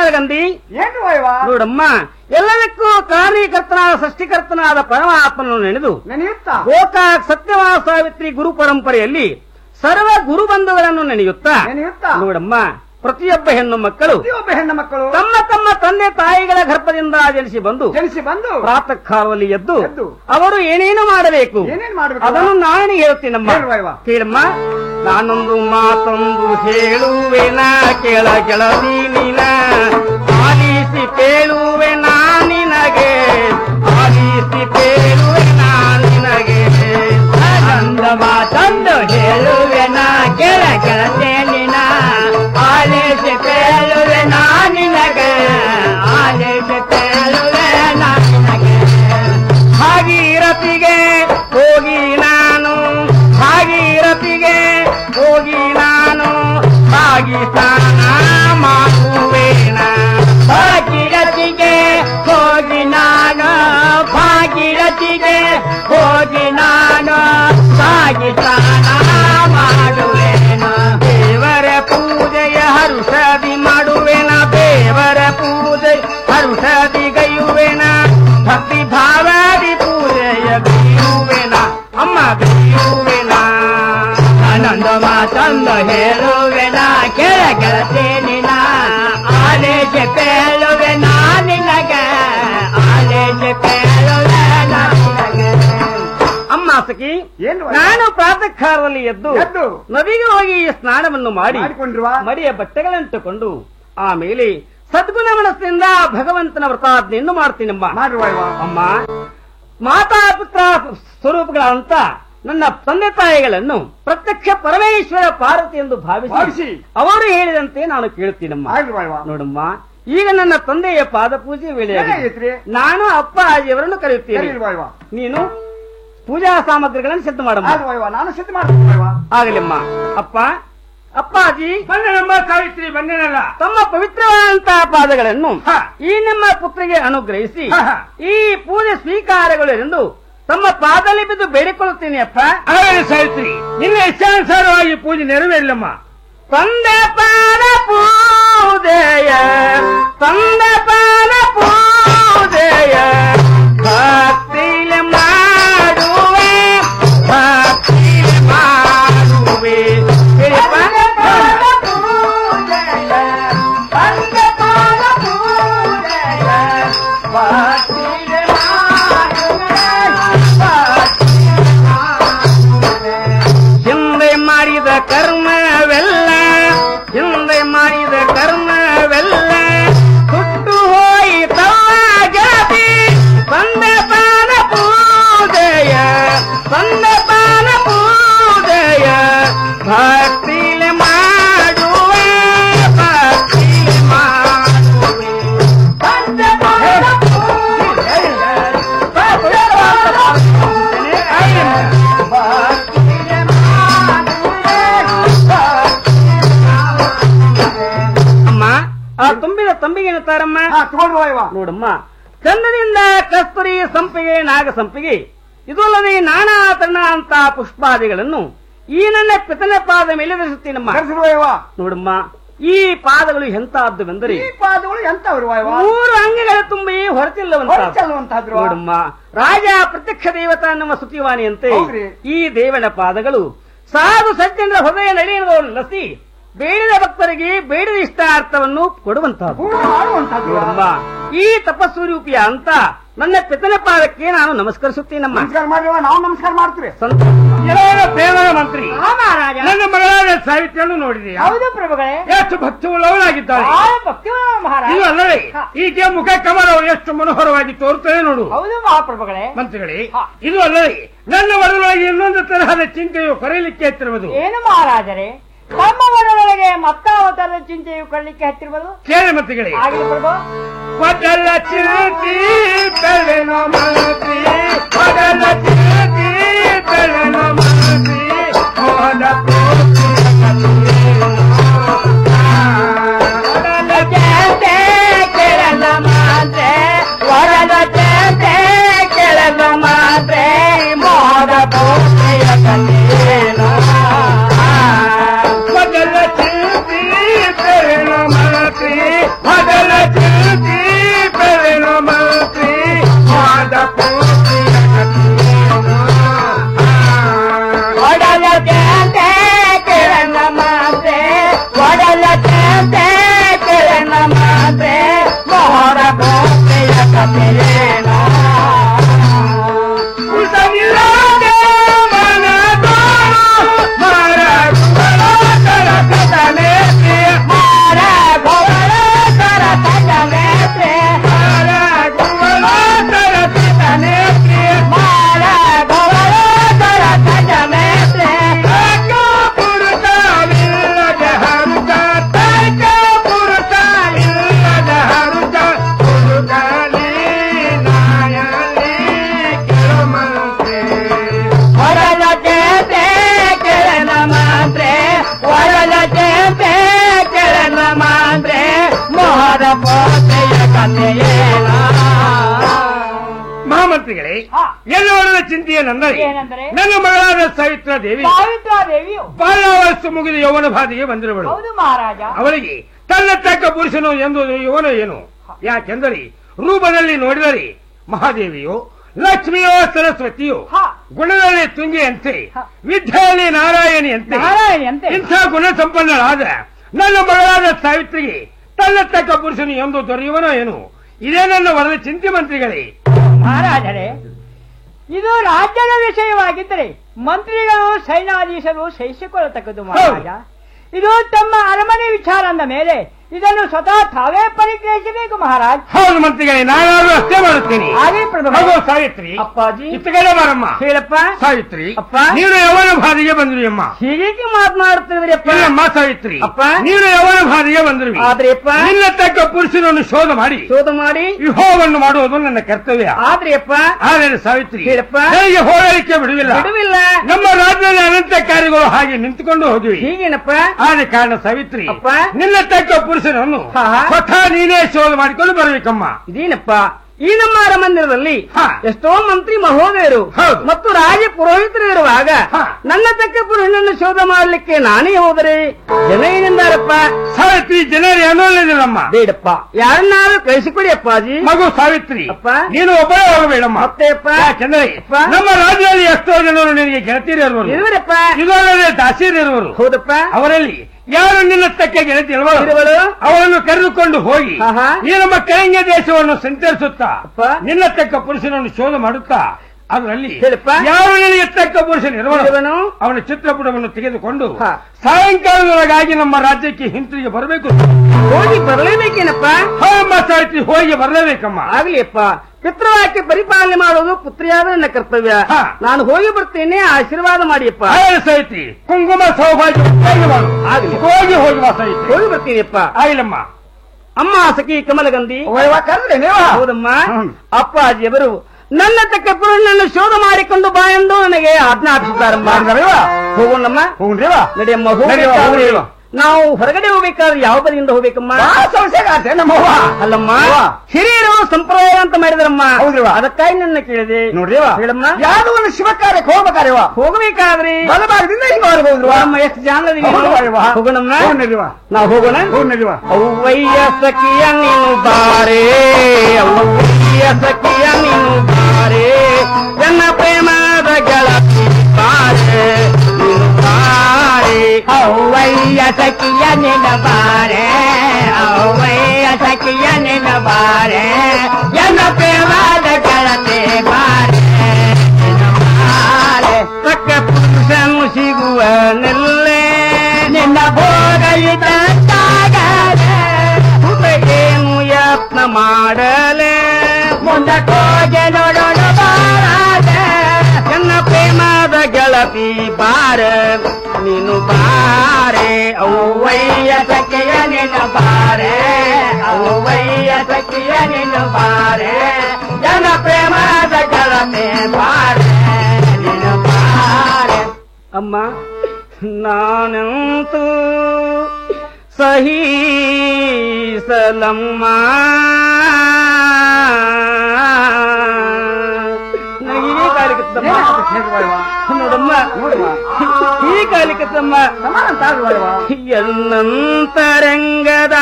ಕಾಲಗಂದಿ ಏನು ವೈವ ನೋಡಮ್ಮ ಎಲ್ಲದಕ್ಕೂ ಕಾರಣೀಕರ್ತನಾದ ಸೃಷ್ಟಿಕರ್ತನಾದ ಪರಮಾತ್ಮನನ್ನು ನೆನೆದು ನೆನೆಯುತ್ತಾ ಗೋಕಾಕ್ ಸತ್ಯವಾದ ಸಾವಿತ್ರಿ ಗುರು ಪರಂಪರೆಯಲ್ಲಿ ಸರ್ವ ಗುರುಬಂಧುಗಳನ್ನು ನೆನೆಯುತ್ತಾ ನೆನೆಯುತ್ತಾ ನೋಡಮ್ಮ ಪ್ರತಿಯೊಬ್ಬ ಹೆಣ್ಣು ಮಕ್ಕಳು ಪ್ರತಿಯೊಬ್ಬ ಹೆಣ್ಣು ಮಕ್ಕಳು ತಮ್ಮ ತಮ್ಮ ತಂದೆ ತಾಯಿಗಳ ಗರ್ಭದಿಂದ ಜನಿಸಿ ಬಂದು ಜನಿಸಿ ಬಂದು ಪ್ರಾತಃ ಕಾಲದಲ್ಲಿ ಎದ್ದು ಎದ್ದು ಅವರು ಏನೇನು ಮಾಡಬೇಕು ಏನೇನ್ ಮಾಡ್ಬೇಕು ಅದನ್ನು ನಾನು ಹೇಳ್ತೀನಮ್ಮ ಹೇಳು ವೈವ. ಕೇಳಮ್ಮ ನಾನೊಂದು ಮಾತೊಂದು ಹೇಳುವೆನ ಕೆಳ ಕೆಳದಿ ನೀನ ಆಲಿಸಿ ಕೇಳುವೆ ನಾ ನಿನಗೆ ಆಲಿಸಿ ಕೇಳುವೆ ನಾ ನಿನಗೆ ಆನಂದ ಮಾತೊಂದು ಹೇಳುವೆ ನಾ ಕೆಳ ಕೆಳತೆ ನಿನ ಆಲಿಸಿ ಕೇಳುವೆ ನಾ ನಿನಗೆ ಆಲಿಸಿ ಕೇಳುವೆ ನಾ ನಿನಗೆ ಭಾಗೀರಥಿಗೆ ಹೋಗಿ ನಾನು ಭಾಗೀರಥಿಗೆ ಹೋಗಿ ನಾನು ಭಾಗಿ ಸ್ನಾನ ಮಾಡುವೇನ ಭಾಗೀರಥಿಗೆ ಹೋಗಿ ನಾನು ಭಾಗೀರಥಿಗೆ ಹೋಗಿ ನಾನು ಸಾಗಿ ಸ್ನಾನ ಮಾಡುವೇನು ದೇವರ ಪೂಜೆಯ ಹರುಷದಿ ಮಾಡುವೆನ ದೇವರ ಪೂಜೆ ಹರುಷದಿ ಗೈಯುವೆನ ಭಕ್ತಿ ಭಾವದಿ ಪೂಜೆಯ ಗೈಯುವೆನ ಅಮ್ಮ ಗೈಯುವೆನ ಆನಂದ ಮಾತೊಂದು ಹೇಳುವೆ ನಾ ಕೆಳ ಕೆಳತೆ ನಿನ ಆಲೇಶ ಪೇಳುವೆ ನಾ ನಿನಗೆ ಆಲೇಶ ಪೇಳುವೆ ನಾ ನಿನಗೆ ಅಮ್ಮ ಸಖಿ ಏನು ನಾನು ಪ್ರಾತಃ ಕಾಲದಲ್ಲಿ ಎದ್ದು ಎದ್ದು ನದಿಗೆ ಹೋಗಿ ಸ್ನಾನವನ್ನು ಮಾಡಿ ಮಾಡಿಕೊಂಡ್ರುವ ಮಡಿಯ ಬಟ್ಟೆಗಳಂಟುಕೊಂಡು ಆಮೇಲೆ ಸದ್ಗುಣ ಮನಸ್ಸಿನಿಂದ ಭಗವಂತನ ವ್ರತಾಜ್ಞೆಯನ್ನು ಮಾಡ್ತೀನಮ್ಮ ಮಾಡುವ ಅಮ್ಮ ಮಾತಾ ಪುತ್ರ ಸ್ವರೂಪಗಳಂತ ನನ್ನ ತಂದೆ ತಾಯಿಗಳನ್ನು ಪ್ರತ್ಯಕ್ಷ ಪರಮೇಶ್ವರ ಪಾರ್ವತಿ ಎಂದು ಭಾವಿಸಿ ಭಾವಿಸಿ ಅವರು ಹೇಳಿದಂತೆ ನಾನು ಕೇಳುತ್ತೀನಮ್ಮ ನೋಡಮ್ಮ ಈಗ ನನ್ನ ತಂದೆಯ ಪಾದ ಪೂಜೆ ವೇಳೆ ಏನಾಗೈತ್ರಿ? ನಾನು ಅಪ್ಪ ಅಜ್ಜಿಯವರನ್ನು ಕರೆಯುತ್ತೇನೆ ಕರೀಲ್ವಲ್ವಾ? ನೀನು ಪೂಜಾ ಸಾಮಗ್ರಿಗಳನ್ನು ಸಿದ್ಧ ಮಾಡಮ್ಮ ಆಗುವಲ್ವಾ? ನಾನು ಸಿದ್ಧ ಮಾಡ್ತೀನಿ ಆಗಲಿಮ್ಮ ಅಪ್ಪ ಅಪ್ಪಾಜಿ ಬಂದನಮ್ಮ ಸಾವಿತ್ರಿ ಬಂದನಲ್ಲ ತಮ್ಮ ಪವಿತ್ರವಾದಂತಹ ಪಾದಗಳನ್ನು ಈ ನಮ್ಮ ಪುತ್ರಿಗೆ ಅನುಗ್ರಹಿಸಿ ಈ ಪೂಜೆ ಸ್ವೀಕಾರಗಳು ಎಂದು ತಮ್ಮ ಪಾದಲ್ಲಿ ಬಿದ್ದು ಬೇಡಿಕೊಳ್ಳುತ್ತೇನೆ ಅಪ್ಪ ಸಾವಿತ್ರಿ ನಿನ್ನ ಇಚ್ಛಾನುಸಾರವಾಗಿ ಪೂಜೆ ನೆರವೇರಿಲ್ಲಮ್ಮ ತಂದೆ ಪಾದ ಪೂಜೆಯ ತಂದೆ ಪಾದ ಪೂಜೆಯ ಭಕ್ತಿಲೆ ಮಾಡುವೆ ಭಕ್ತಿಲೆ ಮಾಡುವೆ ಹೇಳಿಪ್ಪ ಹಿಂದೆ ಮಾಡಿದ ಕರ್ಮವೆಲ್ಲ ಹಿಂದೆ ಮಾಡಿದ ಕರ್ಮವೆಲ್ಲ ಹುಟ್ಟು ಹೋಯಿತವ ಗೆಳತಿ ತಂದೆ ಪಾನ ಪೂಜೆಯ ತಂದೆ ಪಾನ ಪೂಜೆಯ ಭಕ್ತಿಲೆ ಮಾಡುವೆ ಭಕ್ತಿಲೆ ಮಾಡುವೆ ತಂದೆ ಪಾನ ಅಮ್ಮ ಆ ತುಂಬಿದ ತಂಬಿಗೆ ಎನ್ನುತ್ತಾರಮ್ಮ ನೋಡಮ್ಮ ಚಂದದಿಂದ ಕಸ್ತೂರಿ ಸಂಪಿಗೆ ನಾಗ ಸಂಪಿಗೆ ಇದು ಅಲ್ಲದೆ ನಾನಾ ತಣ್ಣ ಅಂತ ಪುಷ್ಪಾದಿಗಳನ್ನು ಈ ನನ್ನ ಪಿತನ ಪಾದ ಮೇಲೆ ಧರಿಸುತ್ತೀನಮ್ಮ ನೋಡಮ್ಮ ಈ ಪಾದಗಳು ಎಂತಹದ್ದುವೆಂದರೆ ಈ ಪಾದಗಳು ಎಂತವ್ರು ಮೂರು ಅಂಗಗಳ ತುಂಬಿ ಹೊರಚಿಲ್ಲವಂತ ಹೊರಚಲ್ಲುವಂತಹದ್ರು. ನೋಡಮ್ಮ ರಾಜ ಪ್ರತ್ಯಕ್ಷ ದೇವತಾ ನಮ್ಮ ಸುತಿವಾಣಿಯಂತೆ ಹೌದ್ರಿ. ಈ ದೇವನ ಪಾದಗಳು ಸಾಧು ಸಜ್ಜನರ ಹೃದಯ ನಡೆಯುವುದನ್ನು ಲಸಿ ಬೇಡಿದ ಭಕ್ತರಿಗೆ ಬೇಡಿದ ಇಷ್ಟಾರ್ಥವನ್ನು ಕೊಡುವಂತಹದ್ದು ನೋಡಮ್ಮ ಈ ತಪಸ್ವರೂಪಿಯ ಅಂತ ನನ್ನ ಪಿತನ ಪಾದಕ್ಕೆ ನಾನು ನಮಸ್ಕರಿಸುತ್ತೇನಮ್ಮ ನಮಸ್ಕಾರ ಮಾಡಿವ ನಾವು ನಮಸ್ಕಾರ ಮಾಡ್ತೀವಿ ಪ್ರೇಮದ ಮಂತ್ರಿ ಮಹಾರಾಜ ನನ್ನ ಮಗಳಾದ ಸಾವಿತ್ರಿಯನ್ನು ನೋಡಿದೆಯಾ ಹೌದು ಪ್ರಭುಗಳೇ ಎಷ್ಟು ಭಕ್ತಿಯುಳ್ಳವಳಾಗಿದ್ದಾಳೆ ಆ ಭಕ್ತಿ ಮಹಾರಾಜ ಇದು ಅಲ್ಲವೇ ಈಕೆ ಮುಖ ಕಮಲವು ಎಷ್ಟು ಮನೋಹರವಾಗಿ ತೋರುತ್ತದೆ ನೋಡು ಹೌದು ಮಹಾಪ್ರಭುಗಳೇ ಮಂತ್ರಿಗಳೇ ಇದು ಅಲ್ಲವೇ ನನ್ನ ಒಳಗೊಳಗೆ ಇನ್ನೊಂದು ತರಹದ ಚಿಂತೆಯು ಕೊರೆಯಲಿಕ್ಕೆ ಎತ್ತಿರುವುದು ಏನು ಮಹಾರಾಜರೇ ತಮ್ಮ ಮನದೊಳಗೆ ಮತ್ತಾವತಾರದ ಚಿಂತೆಯು ಕೊಳ್ಳಿಕ್ಕೆ ಹತ್ತಿರುವುದು ಕೇಳಿ ಮಂತ್ರಿಗಳೇ ಆಗಲಿ ಪ್ರಭು ಮೊದಲ ಚಿಂತಿ ಬೆಳೆನೋ ಮಂತ್ರಿ ಮೊದಲ ಚಿಂತಿ ಬೆಳೆನೋ ಮಂತ್ರಿ ಮೋದ ಕೇಳಲ್ಲ ಮಾತ್ರೆ ವರದ ಚೇತೆ ಕೇಳಲ್ಲ ಮಾತ್ರೆ ಮೋದ ಪೂಜೆಯ ಕಥೆಯೇನು ಮೊದಲ ಚಿಂತಿ ಬೆಳೆನೋ ಮಂತ್ರಿ ಮೊದಲ ಮಹಾಮಂತ್ರಿಗಳೇ ಎಲ್ಲವರ ಚಿಂತೆಯೇನೆಂದರೆ ಏನೆಂದರೆ? ನನ್ನ ಮಗಳಾದ ಸಾವಿತ್ರ ದೇವಿ ಸಾವಿತ್ರಾ ದೇವಿಯು ಬಾಲ್ಯಾವಸ್ಥೆ ಮುಗಿದ ಯೌವನ ಬಾಧೆಗೆ ಬಂದಿರುವಳು ಹೌದು ಮಹಾರಾಜ ಅವಳಿಗೆ ತನ್ನ ತಕ್ಕ ಪುರುಷನು ಎಂದು ಯುವನ ಏನು ಯಾಕೆಂದರೆ ರೂಪದಲ್ಲಿ ನೋಡಿದರೆ ಮಹಾದೇವಿಯು ಲಕ್ಷ್ಮಿಯೋ ಸರಸ್ವತಿಯು ಗುಣದಲ್ಲಿ ತುಂಗಿಯಂತೆ ವಿದ್ಯೆಯಲ್ಲಿ ನಾರಾಯಣಿಯಂತೆ ನಾರಾಯಣಿಯಂತೆ. ಇಂಥ ಗುಣ ಸಂಪನ್ನಳಾದ ನನ್ನ ಮಗಳಾದ ಸಾವಿತ್ರಿಗೆ ತನ್ನ ತಕ್ಕ ಪುರುಷನು ಎಂದು ದೊರೆಯುವನೋ ಏನು ಇದೇ ನನ್ನ ವರದ ಚಿಂತೆ ಮಂತ್ರಿಗಳೇ ಮಹಾರಾಜರೇ ಇದು ರಾಜ್ಯದ ವಿಷಯವಾಗಿದ್ದರೆ ಮಂತ್ರಿಗಳು ಸೈನ್ಯಾಧೀಶರು ಸಹಿಸಿಕೊಳ್ಳತಕ್ಕದ್ದು ಮಹಾರಾಜ ಇದು ತಮ್ಮ ಅರಮನೆ ವಿಚಾರ ಅಂದ ಮೇಲೆ ಇದನ್ನು ಸ್ವತಃ ತಾವೇ ಪರಿಗ್ರಹಿಸಬೇಕು ಮಹಾರಾಜ್ ಹೌದು ಮಂತ್ರಿಗಳೇ ನಾನಾದ್ರೂ ಅಷ್ಟೇ ಮಾಡುತ್ತೇನೆ ಹಾಗೆ ಪ್ರಭು. ಹೌದು ಸಾವಿತ್ರಿ ಅಪ್ಪಾಜಿ ಇತ್ತಗಡೆ ಬಾರಮ್ಮ ಹೇಳಪ್ಪ ಸಾವಿತ್ರಿ ಅಪ್ಪ. ನೀನು ಯವನ ಬಾಧೆಗೆ ಬಂದ್ರಿ ಅಮ್ಮ ಹೀಗೆ ಮಾತನಾಡುತ್ತಿದ್ರಿ ಅಪ್ಪ ಇಲ್ಲಮ್ಮ ಸಾವಿತ್ರಿ ಅಪ್ಪ. ನೀನು ಯವನ ಬಾಧೆಗೆ ಬಂದ್ರಿ ಆದ್ರೆ ಅಪ್ಪ ನಿನ್ನ ತಕ್ಕ ಪುರುಷನನ್ನು ಶೋಧ ಮಾಡಿ ಶೋಧ ಮಾಡಿ ವಿವಾಹವನ್ನು ಮಾಡುವುದು ನನ್ನ ಕರ್ತವ್ಯ ಆದ್ರೆ ಅಪ್ಪ ಆದರೆ ಸಾವಿತ್ರಿ ಹೇಳಪ್ಪ. ನನಗೆ ಹೋರಾಡಲಿಕ್ಕೆ ಬಿಡುವಿಲ್ಲ ಬಿಡುವಿಲ್ಲ ನಮ್ಮ ರಾಜ್ಯದಲ್ಲಿ ಅನಂತ ಕಾರ್ಯಗಳು ಹಾಗೆ ನಿಂತುಕೊಂಡು ಹೋಗಿವೆ ಹೀಗೇನಪ್ಪ ಆದ ಕಾರಣ ಸಾವಿತ್ರಿ ಅಪ್ಪ. ನಿನ್ನ ತಕ್ಕ ಪುರುಷನನ್ನು ಹಾ. ಸ್ವತಃ ನೀನೇ ಶೋಧ ಮಾಡಿಕೊಂಡು ಬರಬೇಕಮ್ಮ ಇದೇನಪ್ಪ ಈ ನಮ್ಮ ಅರಮಂದಿರದಲ್ಲಿ ಹಾ. ಎಷ್ಟೋ ಮಂತ್ರಿ ಮಹೋದಯರು ಹೌದು. ಮತ್ತು ರಾಜ ಪುರೋಹಿತರು ಇರುವಾಗ ಹಾ. ನನ್ನ ತಕ್ಕ ಪುರುಷನನ್ನು ಶೋಧ ಮಾಡಲಿಕ್ಕೆ ನಾನೇ ಹೋದರೆ ಜನ ಏನೆಂದಾರಪ್ಪ ಸಾವಿತ್ರಿ ಜನರು ಅನ್ನೋಲ್ಲಮ್ಮ ಬೇಡಪ್ಪ ಯಾರನ್ನಾರು ಕಳಿಸಿಕೊಡಿ ಅಪ್ಪಾಜಿ ಮಗು ಸಾವಿತ್ರಿ ಅಪ್ಪ. ನೀನು ಒಬ್ಬಳೇ ಹೋಗಬೇಡಮ್ಮ ಮತ್ತೆ ಅಪ್ಪ ಯಾಕೆಂದರೆ ಅಪ್ಪ. ನಮ್ಮ ರಾಜ್ಯದಲ್ಲಿ ಎಷ್ಟೋ ಜನರು ನಿನಗೆ ಗೆಳತಿಯರು ಇರುವರು ಇರುವರಪ್ಪ ಇದಲ್ಲದೆ ದಾಸಿಯರು ಇರುವರು ಹೌದಪ್ಪ ಅವರಲ್ಲಿ ಯಾರು ನಿನ್ನ ತಕ್ಕ ಗೆಳತಿ ಇರುವರು ಇರುವಳು? ಅವರನ್ನು ಕರೆದುಕೊಂಡು ಹೋಗಿ ಆಹಾ. ಈ ನಮ್ಮ ಕಳಿಂಗ ದೇಶವನ್ನು ಸಂಚರಿಸುತ್ತಾ ಅಪ್ಪ. ನಿನ್ನ ತಕ್ಕ ಪುರುಷನನ್ನು ಶೋಧ ಮಾಡುತ್ತಾ ಅದರಲ್ಲಿ ಹೇಳಪ್ಪ. ಯಾರು ನಿನಗೆ ತಕ್ಕ ಪುರುಷನ ಇರುವನು? ಇರುವನು ಅವನ ಚಿತ್ರಪಟವನ್ನು ತೆಗೆದುಕೊಂಡು ಹಾ. ಸಾಯಂಕಾಲದೊಳಗಾಗಿ ನಮ್ಮ ರಾಜ್ಯಕ್ಕೆ ಹಿಂತಿರುಗಿ ಬರಬೇಕು ಹೋಗಿ ಬರಲೇಬೇಕೇನಪ್ಪ ಹಮ್ಮ ಸಾಹಿತಿ ಹೋಗಿ ಬರಲೇಬೇಕಮ್ಮ ಆಗ್ಲಿ ಅಪ್ಪ ಪಿತೃವಾಕ್ಯ ಪರಿಪಾಲನೆ ಮಾಡುವುದು ಪುತ್ರಿಯಾದ ನನ್ನ ಕರ್ತವ್ಯ ಹಾ. ನಾನು ಹೋಗಿ ಬರ್ತೇನೆ ಆಶೀರ್ವಾದ ಮಾಡಿಯಪ್ಪ ಆಯನ ಸಾಹಿತಿ ಕುಂಕುಮ ಸೌಭಾಗ್ಯ ಹೋಗಿ ಮಾಡು. ಆಗ್ಲಿ. ಹೋಗಿ ಹೋಗಿ ಬಾ ಸಾಹಿತಿ ಹೋಗಿ ಬರ್ತೀನಿಯಪ್ಪ ಆಗಿಲ್ಲಮ್ಮ ಅಮ್ಮ ಸಖಿ ಕಮಲಗಂಧಿ ಕರೆದ್ರೆ ಹೌದಮ್ಮ ಹ್ಮ್. ಅಪ್ಪಾಜಿಯವರು ನನ್ನ ತಕ್ಕ ಪುರುಷನನ್ನು ಶೋಧ ಮಾಡಿಕೊಂಡು ಬಾ ಎಂದು ನನಗೆ ಆಜ್ಞಾಪಿಸಿದ್ದಾರಮ್ಮ ಹೋಗೋಣಮ್ಮ ಹೋಗ್ರೇವಾ ನಡೆಯಮ್ಮ ನಡೆಯುವ, ಹೋಗ್ಬೇಕಾದ್ರೆ ಹೋಗ್ರೇವಾ. ನಾವು ಹೊರಗಡೆ ಹೋಗ್ಬೇಕಾದ್ರೆ ಯಾವ ಬದಿಯಿಂದ ಹೋಗ್ಬೇಕಮ್ಮ ನಮ್ಮವ್ವ ಅಲ್ಲಮ್ಮ ಅವ್ವ. ಹಿರಿಯರು ಸಂಪ್ರದಾಯ ಅಂತ ಮಾಡಿದ್ರಮ್ಮ ಹೌದ್ರವ್ವ. ಅದಕ್ಕಾಗಿ ನನ್ನ ಕೇಳಿದೆ ನೋಡ್ರಿವಾ ಹೇಳಮ್ಮ ಯಾವ್ದೋ ಒಂದು ಶಿವ ಕಾರ್ಯಕ್ಕೆ ಹೋಗ್ಬೇಕಾರೆವ ಹೋಗಬೇಕಾದ್ರಿ ಬಲಭಾಗದಿಂದ ಹಿಂಗ ಬರ್ಬೋದ್ರವ ಅಮ್ಮ ಎಷ್ಟು ಜಾಣದಿರಿ ಹೌದವ್ವ. ಹೋಗೋಣಮ್ಮ ಹೋಗ್ನರಿವ ನಾವು ಹೋಗೋಣ ಹೋಗ್ನರಿವ ಅವ್ವಯ್ಯ ಸಖಿಯ ನೀನು ಬಾರೆ ಅವ್ವಯ್ಯ ಸಖಿಯ ನೀನು ಬಾರೆ ನನ್ನ ಪ್ರೇಮದ ಗೆಳತಿ ಬಾರೆ ನೀನು ಬಾರೆ ಅವ್ವಯ್ಯ ಸಖಿಯ ನಿನ್ನ ಬಾರೆ ಅವ್ವಯ್ಯ ಸಖಿಯ ನಿನ್ನ ಬಾರೆ ನನ್ನ ಪ್ರೇಮದ ಗೆಳತಿ ಬಾರೆ ನಿನ್ನ ಬಾರೆ ತಕ್ಕ ಪುರುಷನು ಸಿಗುವನಲ್ಲೇ ನಿನ್ನ ಭೋಗಯಿತಾಗಲೇ ಹುಡುಗೇನು ಯತ್ನ ಮಾಡಲೆ ಮುಂದಕ್ಕೋಗೆ ನೋಡೋಣ ಬಾರದೆ ನನ್ನ ಪ್ರೇಮದ ಗೆಳತಿ ಬಾರ ನೀನು ಬಾರೆ ಅವ್ವಯ್ಯ ಸಖಿಯ ನಿನ್ನ ಬಾರೆ ಅವ್ವಯ್ಯ ಸಖಿಯ ನಿನ್ನ ಬಾರೆ ಜನ ಪ್ರೇಮದ ಗೆಳತಿ ಬಾರೆ ನೀನು ಬಾರೆ ಅಮ್ಮ ನಾನಂತೂ ಸಹೀಸಲಮ್ಮ ನನಗೆ ಕಾಲಿಕತ್ತಮ್ಮ ನೋಡಮ್ಮ ಈ ಕಾಲಿಕತ್ತಮ್ಮ ಎನ್ನಂತರಂಗದ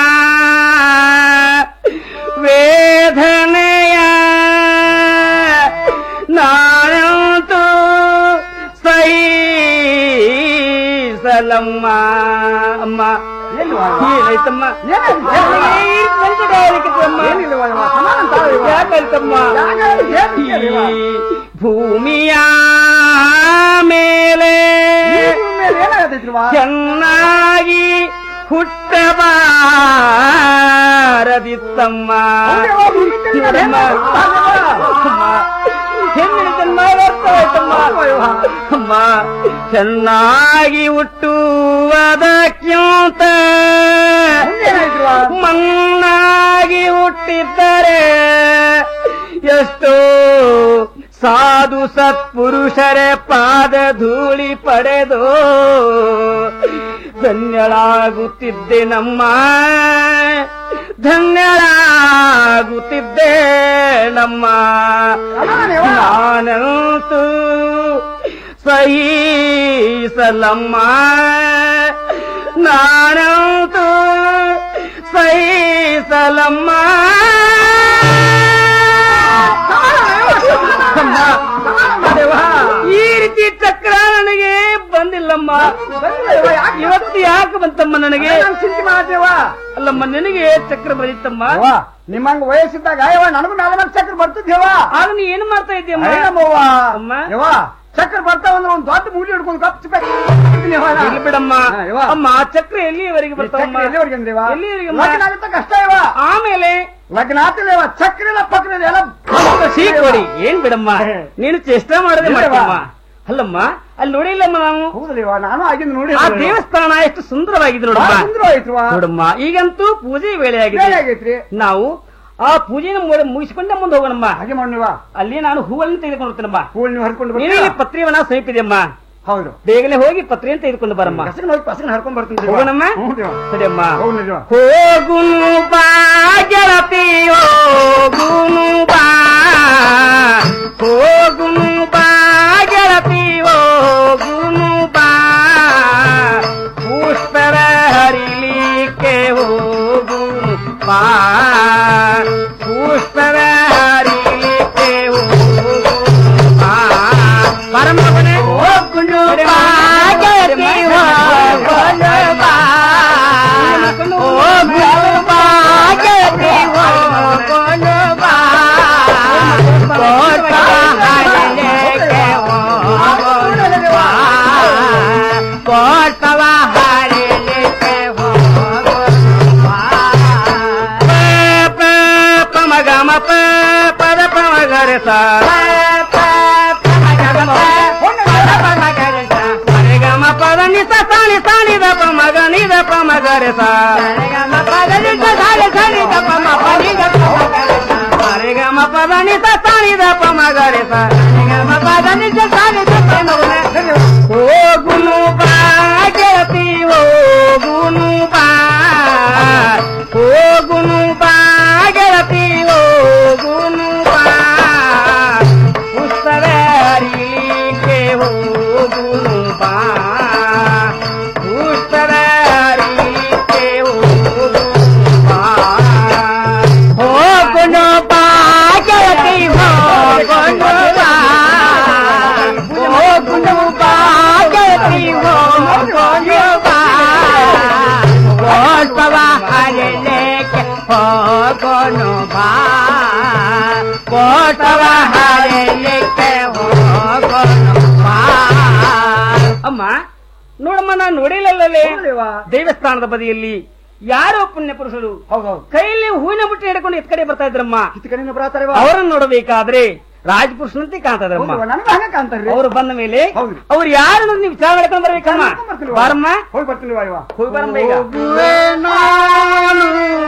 ವೇದನೆಯ ನಾನಂತೂ ಸಲಮ್ಮ ಅಮ್ಮ ಏನಾಯ್ತಮ್ಮ ಯಾಕಂತಮ್ಮ ಭೂಮಿಯ ಮೇಲೆ ಚೆನ್ನಾಗಿ ಹುಟ್ಟಬಾರದಿತ್ತಮ್ಮ ಹೆಣ್ಣಿನ ಜನ್ಮ ವ್ಯರ್ಥವಾಯ್ತಮ್ಮ ಅಮ್ಮ ಚೆನ್ನಾಗಿ ಹುಟ್ಟುವುದಕ್ಕಿಂತ ಮಣ್ಣಾಗಿ ಹುಟ್ಟಿದ್ದರೆ ಎಷ್ಟೋ ಸಾಧು ಸತ್ಪುರುಷರ ಪಾದ ಧೂಳಿ ಪಡೆದು ಧನ್ಯಳಾಗುತ್ತಿದ್ದೆ ನಮ್ಮ ಧನ್ಯಳಾಗುತ್ತಿದ್ದೆ ನಮ್ಮ ನಾನಂತೂ ಸಹಿಸಲಮ್ಮ ನಾನಂತೂ ಸಹಿಸಲಮ್ಮ ಈ ರೀತಿ ಚಕ್ರ ನನಗೆ ಬಂದಿಲ್ಲಮ್ಮ ಇವತ್ತು ಯಾಕೆ ಬಂತಮ್ಮ ನನಗೆ ಅಲ್ಲಮ್ಮ ನಿನಗೆ ಚಕ್ರ ಬಂದಿತ್ತಮ್ಮ ನಿಮ್ಮಂಗ ವಯಸ್ಸಿದ್ದಾಗ ಯವ್ವ ನನಗೂ ನಾಲ್ಕು ಚಕ್ರ ಬರ್ತಿದ್ದೇವ ಆಗ ನೀ ಏನ್ ಮಾಡ್ತಾ ಇದ್ದೀಯಮ್ಮ ಅಯ್ಯಮ್ಮವ್ವ. ಅಮ್ಮ ಯವ್ವ ಚಕ್ರ ಬರ್ತಾವ ಅಂದ್ರೆ ಒಂದು ದೊಡ್ಡ ಮೂಡಿ ಹಿಡ್ಕೊಂಡು ಕಪ್ ಇರ್ಲಿ ಬಿಡಮ್ಮ ಅಮ್ಮ ಚಕ್ರ ಎಲ್ಲಿಯವರೆಗೆ ಬರ್ತಾವಮ್ಮ ಎಲ್ಲಿವರೆಗೆ ಅಂದ್ರಿವ ಎಲ್ಲಿವರೆಗೆ ಲಗ್ನ ಆಗುತ್ತೆ ಕಷ್ಟ ಇವ ಆಮೇಲೆ ಲಗ್ನ ಆತಿಲ್ಲ ಚಕ್ರ ಇಲ್ಲ ಪಕ್ರ ಎಲ್ಲ ಸಿಹಿ ಕೊಡಿ ಏನ್ ಬಿಡಮ್ಮ ನೀನು ಚೇಷ್ಟೆ ಮಾಡದೆ ಮಾಡ್ತಮ್ಮ ಅಲ್ಲಮ್ಮ ಅಲ್ಲಿ ನೋಡಿಲ್ಲಮ್ಮ ನಾವು ಹೌದಲ್ಲಿವ ನಾನು ಆಗಿಂದ ನೋಡಿ ಆ ದೇವಸ್ಥಾನ ಎಷ್ಟು ಸುಂದರವಾಗಿದೆ ನೋಡಮ್ಮ ಬಹಳ ಸುಂದರವಾಯ್ತುವ. ನೋಡಮ್ಮ ಈಗಂತೂ ಪೂಜೆ ವೇಳೆ ವೇಳೆ ಆಗಿದೆ ಆಗೈತ್ರಿ. ನಾವು ಆ ಪೂಜೆನ ಮುಗಿ- ಮುಗಿಸ್ಕೊಂಡೆ ಮುಂದೆ ಹೋಗೋಣಮ್ಮ ಹಾಗೆ ಮಾಡಿವ ಅಲ್ಲಿ ನಾನು ಹೂವನ್ನು ತೆಗೆದುಕೊಂಡು ಹೋಗ್ತೇನಮ್ಮ ಹೂವು ನೀವು ಹರ್ಕೊಂಡು ನೀನು ಇಲ್ಲಿ ಪತ್ರಿವನ ಸಮೀಪಿದೆಯಮ್ಮ ಹೌದು ಬೇಗನೆ ಹೋಗಿ ಪತ್ರಿಯನ್ನು ತೆಗೆದುಕೊಂಡು ಬರಮ್ಮ ಕಸನ ಹೋಗಿ ಪಸನ ಹರ್ಕೊಂಡ್ ಬರ್ತೀನಿ ಹೋಗೋಣಮ್ಮ ಹ್ಞೂ ದೇವ. ಸರಿಯಮ್ಮ ಹೌದು ನಿಜ. ಹೋಗುನು ಬಾ ಗೆಳತಿ ಹೋಗುನು ಬಾ ಹೋಗುನು ಬಾ ಗೆಳತಿ ಹೋಗುನು ಬಾ ಪುಷ್ಪರ ಹರಿಲಿಕ್ಕೆ ಹೋಗುನು ಬಾ ಪುಷ್ಪರ ಹರಿಲಿಕ್ಕೆ ಹೋಗುನು ಬಾ ಪರಮವನೇ ಹೋಗುನು ಬಾ ಗೆಳತಿ ಹೋಗುನು ಬಾ ಹೋಗುನು ಬಾ ಗೆಳತಿ ಹೋಗುನು ಬಾ ಕೋಟ ಹರಿಲಿಕ್ಕೆ ಹೋಗುನು ಬಾ ಕೋಟವ ಹರಿಲಿಕ್ಕೆ ಹೋಗುನು ಬಾ ಪ ಪ ಪ ಮ ಗ ಮ ಪ ಪದ ಪ ಮ ಗ ರೆ ಸ ಪ ಪ ಮ ಗ ಮ ಪ ಪದ ಪ ಮ ಗ ರೆ ಸ ರೆ ಗ ಮ ಪದ ನಿ ಸ ಸ ನಿ ಸ ನಿ ದ ಪ ಮ ಗ ನಿ ದ ಪ ಮ ಗ ರೆ ಸ ರೆ ಗ ಮ ಪದ ನಿ ಸ ಸ ನಿ ಸ ನಿ ದ ಪ ಮ ಪ ನಿ ಗ ಪ ಮ ಗ ರೆ ಸ ರೆ ಗ ಮ ಪದ ನಿ ಸ ಸ ನಿ ದ ಪ ಮ ಗ ರೆ ಸ ರೆ ಗ ಮ ಪದ ನಿ ಸ ಸ ನಿ ದ ಪ ಮ ಗ ರೆ ಹೋಗುನು ಬಾ ಗೆಳತಿ ಹೋಗುನು ಬಾ ಹೋಗುನು ಬಾ ಗೆಳತಿ ಹೋಗುನು ಬಾ ಪುಸ್ತಕ ಹರಿಲಿಕ್ಕೆ ಹೋಗುನು ಬಾ ಪುಸ್ತಕ ಹರಿಲಿಕ್ಕೆ ಹೋಗುನು ಬಾ ಹೋಗುನು ಬಾ ಗೆಳತಿ ಹೋಗುನು ಬಾ ಹೋಗುನು ಬಾ ಗೆಳತಿ ಹೋಗುನು ಬಾ ಪುಸ್ತಕ ಹರಿಲಿಕ್ಕೆ ಹೋಗುನು ಬಾ ಕೋಟವ ಹರಿಲಿಕ್ಕೆ ಹೋಗೋನು ಬಾ ಅಮ್ಮ ನೋಡಮ್ಮ ನಾನು ನೋಡಿಲ್ಲಲ್ಲೇ ದೇವಸ್ಥಾನದ ಬದಿಯಲ್ಲಿ ಯಾರೋ ಪುಣ್ಯ ಪುರುಷರು ಕೈಯಲ್ಲಿ ಹೂವಿನ ಬುಟ್ಟಿ ಹಿಡ್ಕೊಂಡು ಎತ್ ಕಡೆ ಬರ್ತಾ ಇದ್ರಮ್ಮ ಅವರನ್ನು ನೋಡಬೇಕಾದ್ರೆ ರಾಜಪುರುಷನಂತೆ ಕಾಣ್ತಾ ಇದ್ರಮ್ಮ ನನಗೆ ಹಂಗೆ ಕಾಣ್ತಾರೆ ಅವರು ಬಂದ ಮೇಲೆ ಅವ್ರು ಯಾರು ಅನ್ನೋದು ನೀವು ವಿಚಾರ ಮಾಡ್ಕೊಂಡು ಬರ್ಬೇಕಮ್ಮ ಬಾರಮ್ಮ ಹೋಗಿ ಬರ್ತೀನಿ ವಾ ಇವ ಹೋಗಿ ಬರಮ್ಮ ಈಗ ನಾನು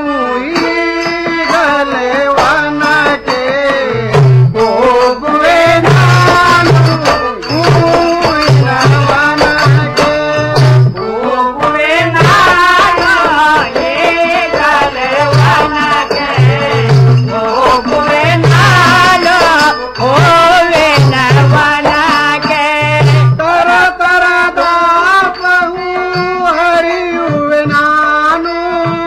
ಈಗಲೇ ವನಕ್ಕೆ ಹೋಗುವೆ ನಾನು ಹೂವಿನ ವನಕ್ಕೆ ಹೋಗುವೆ ನಾನು ಈಗಲೇ ವನಕ್ಕೆ. ಹೋಗುವೆ ನಾನು ಹೂವಿನ ವನಕ್ಕೆ. ತರ ತರದ ಹೂ ಹರಿಯುವೆ ನಾನು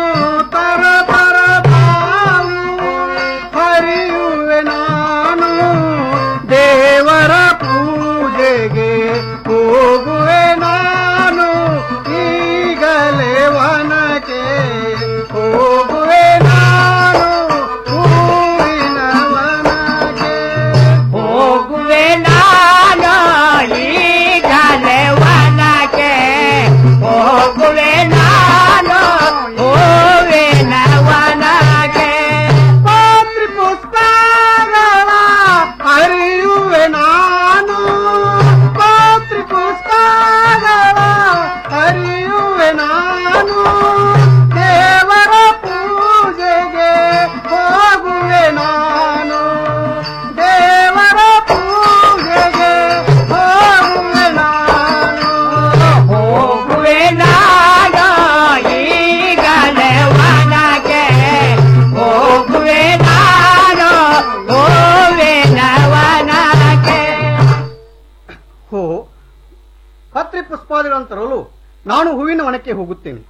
ಹೂಗಳನ್ನು ತರಲು ನಾನು ಹೂವಿನ ವನಕ್ಕೆ ಹೋಗುತ್ತೇನೆ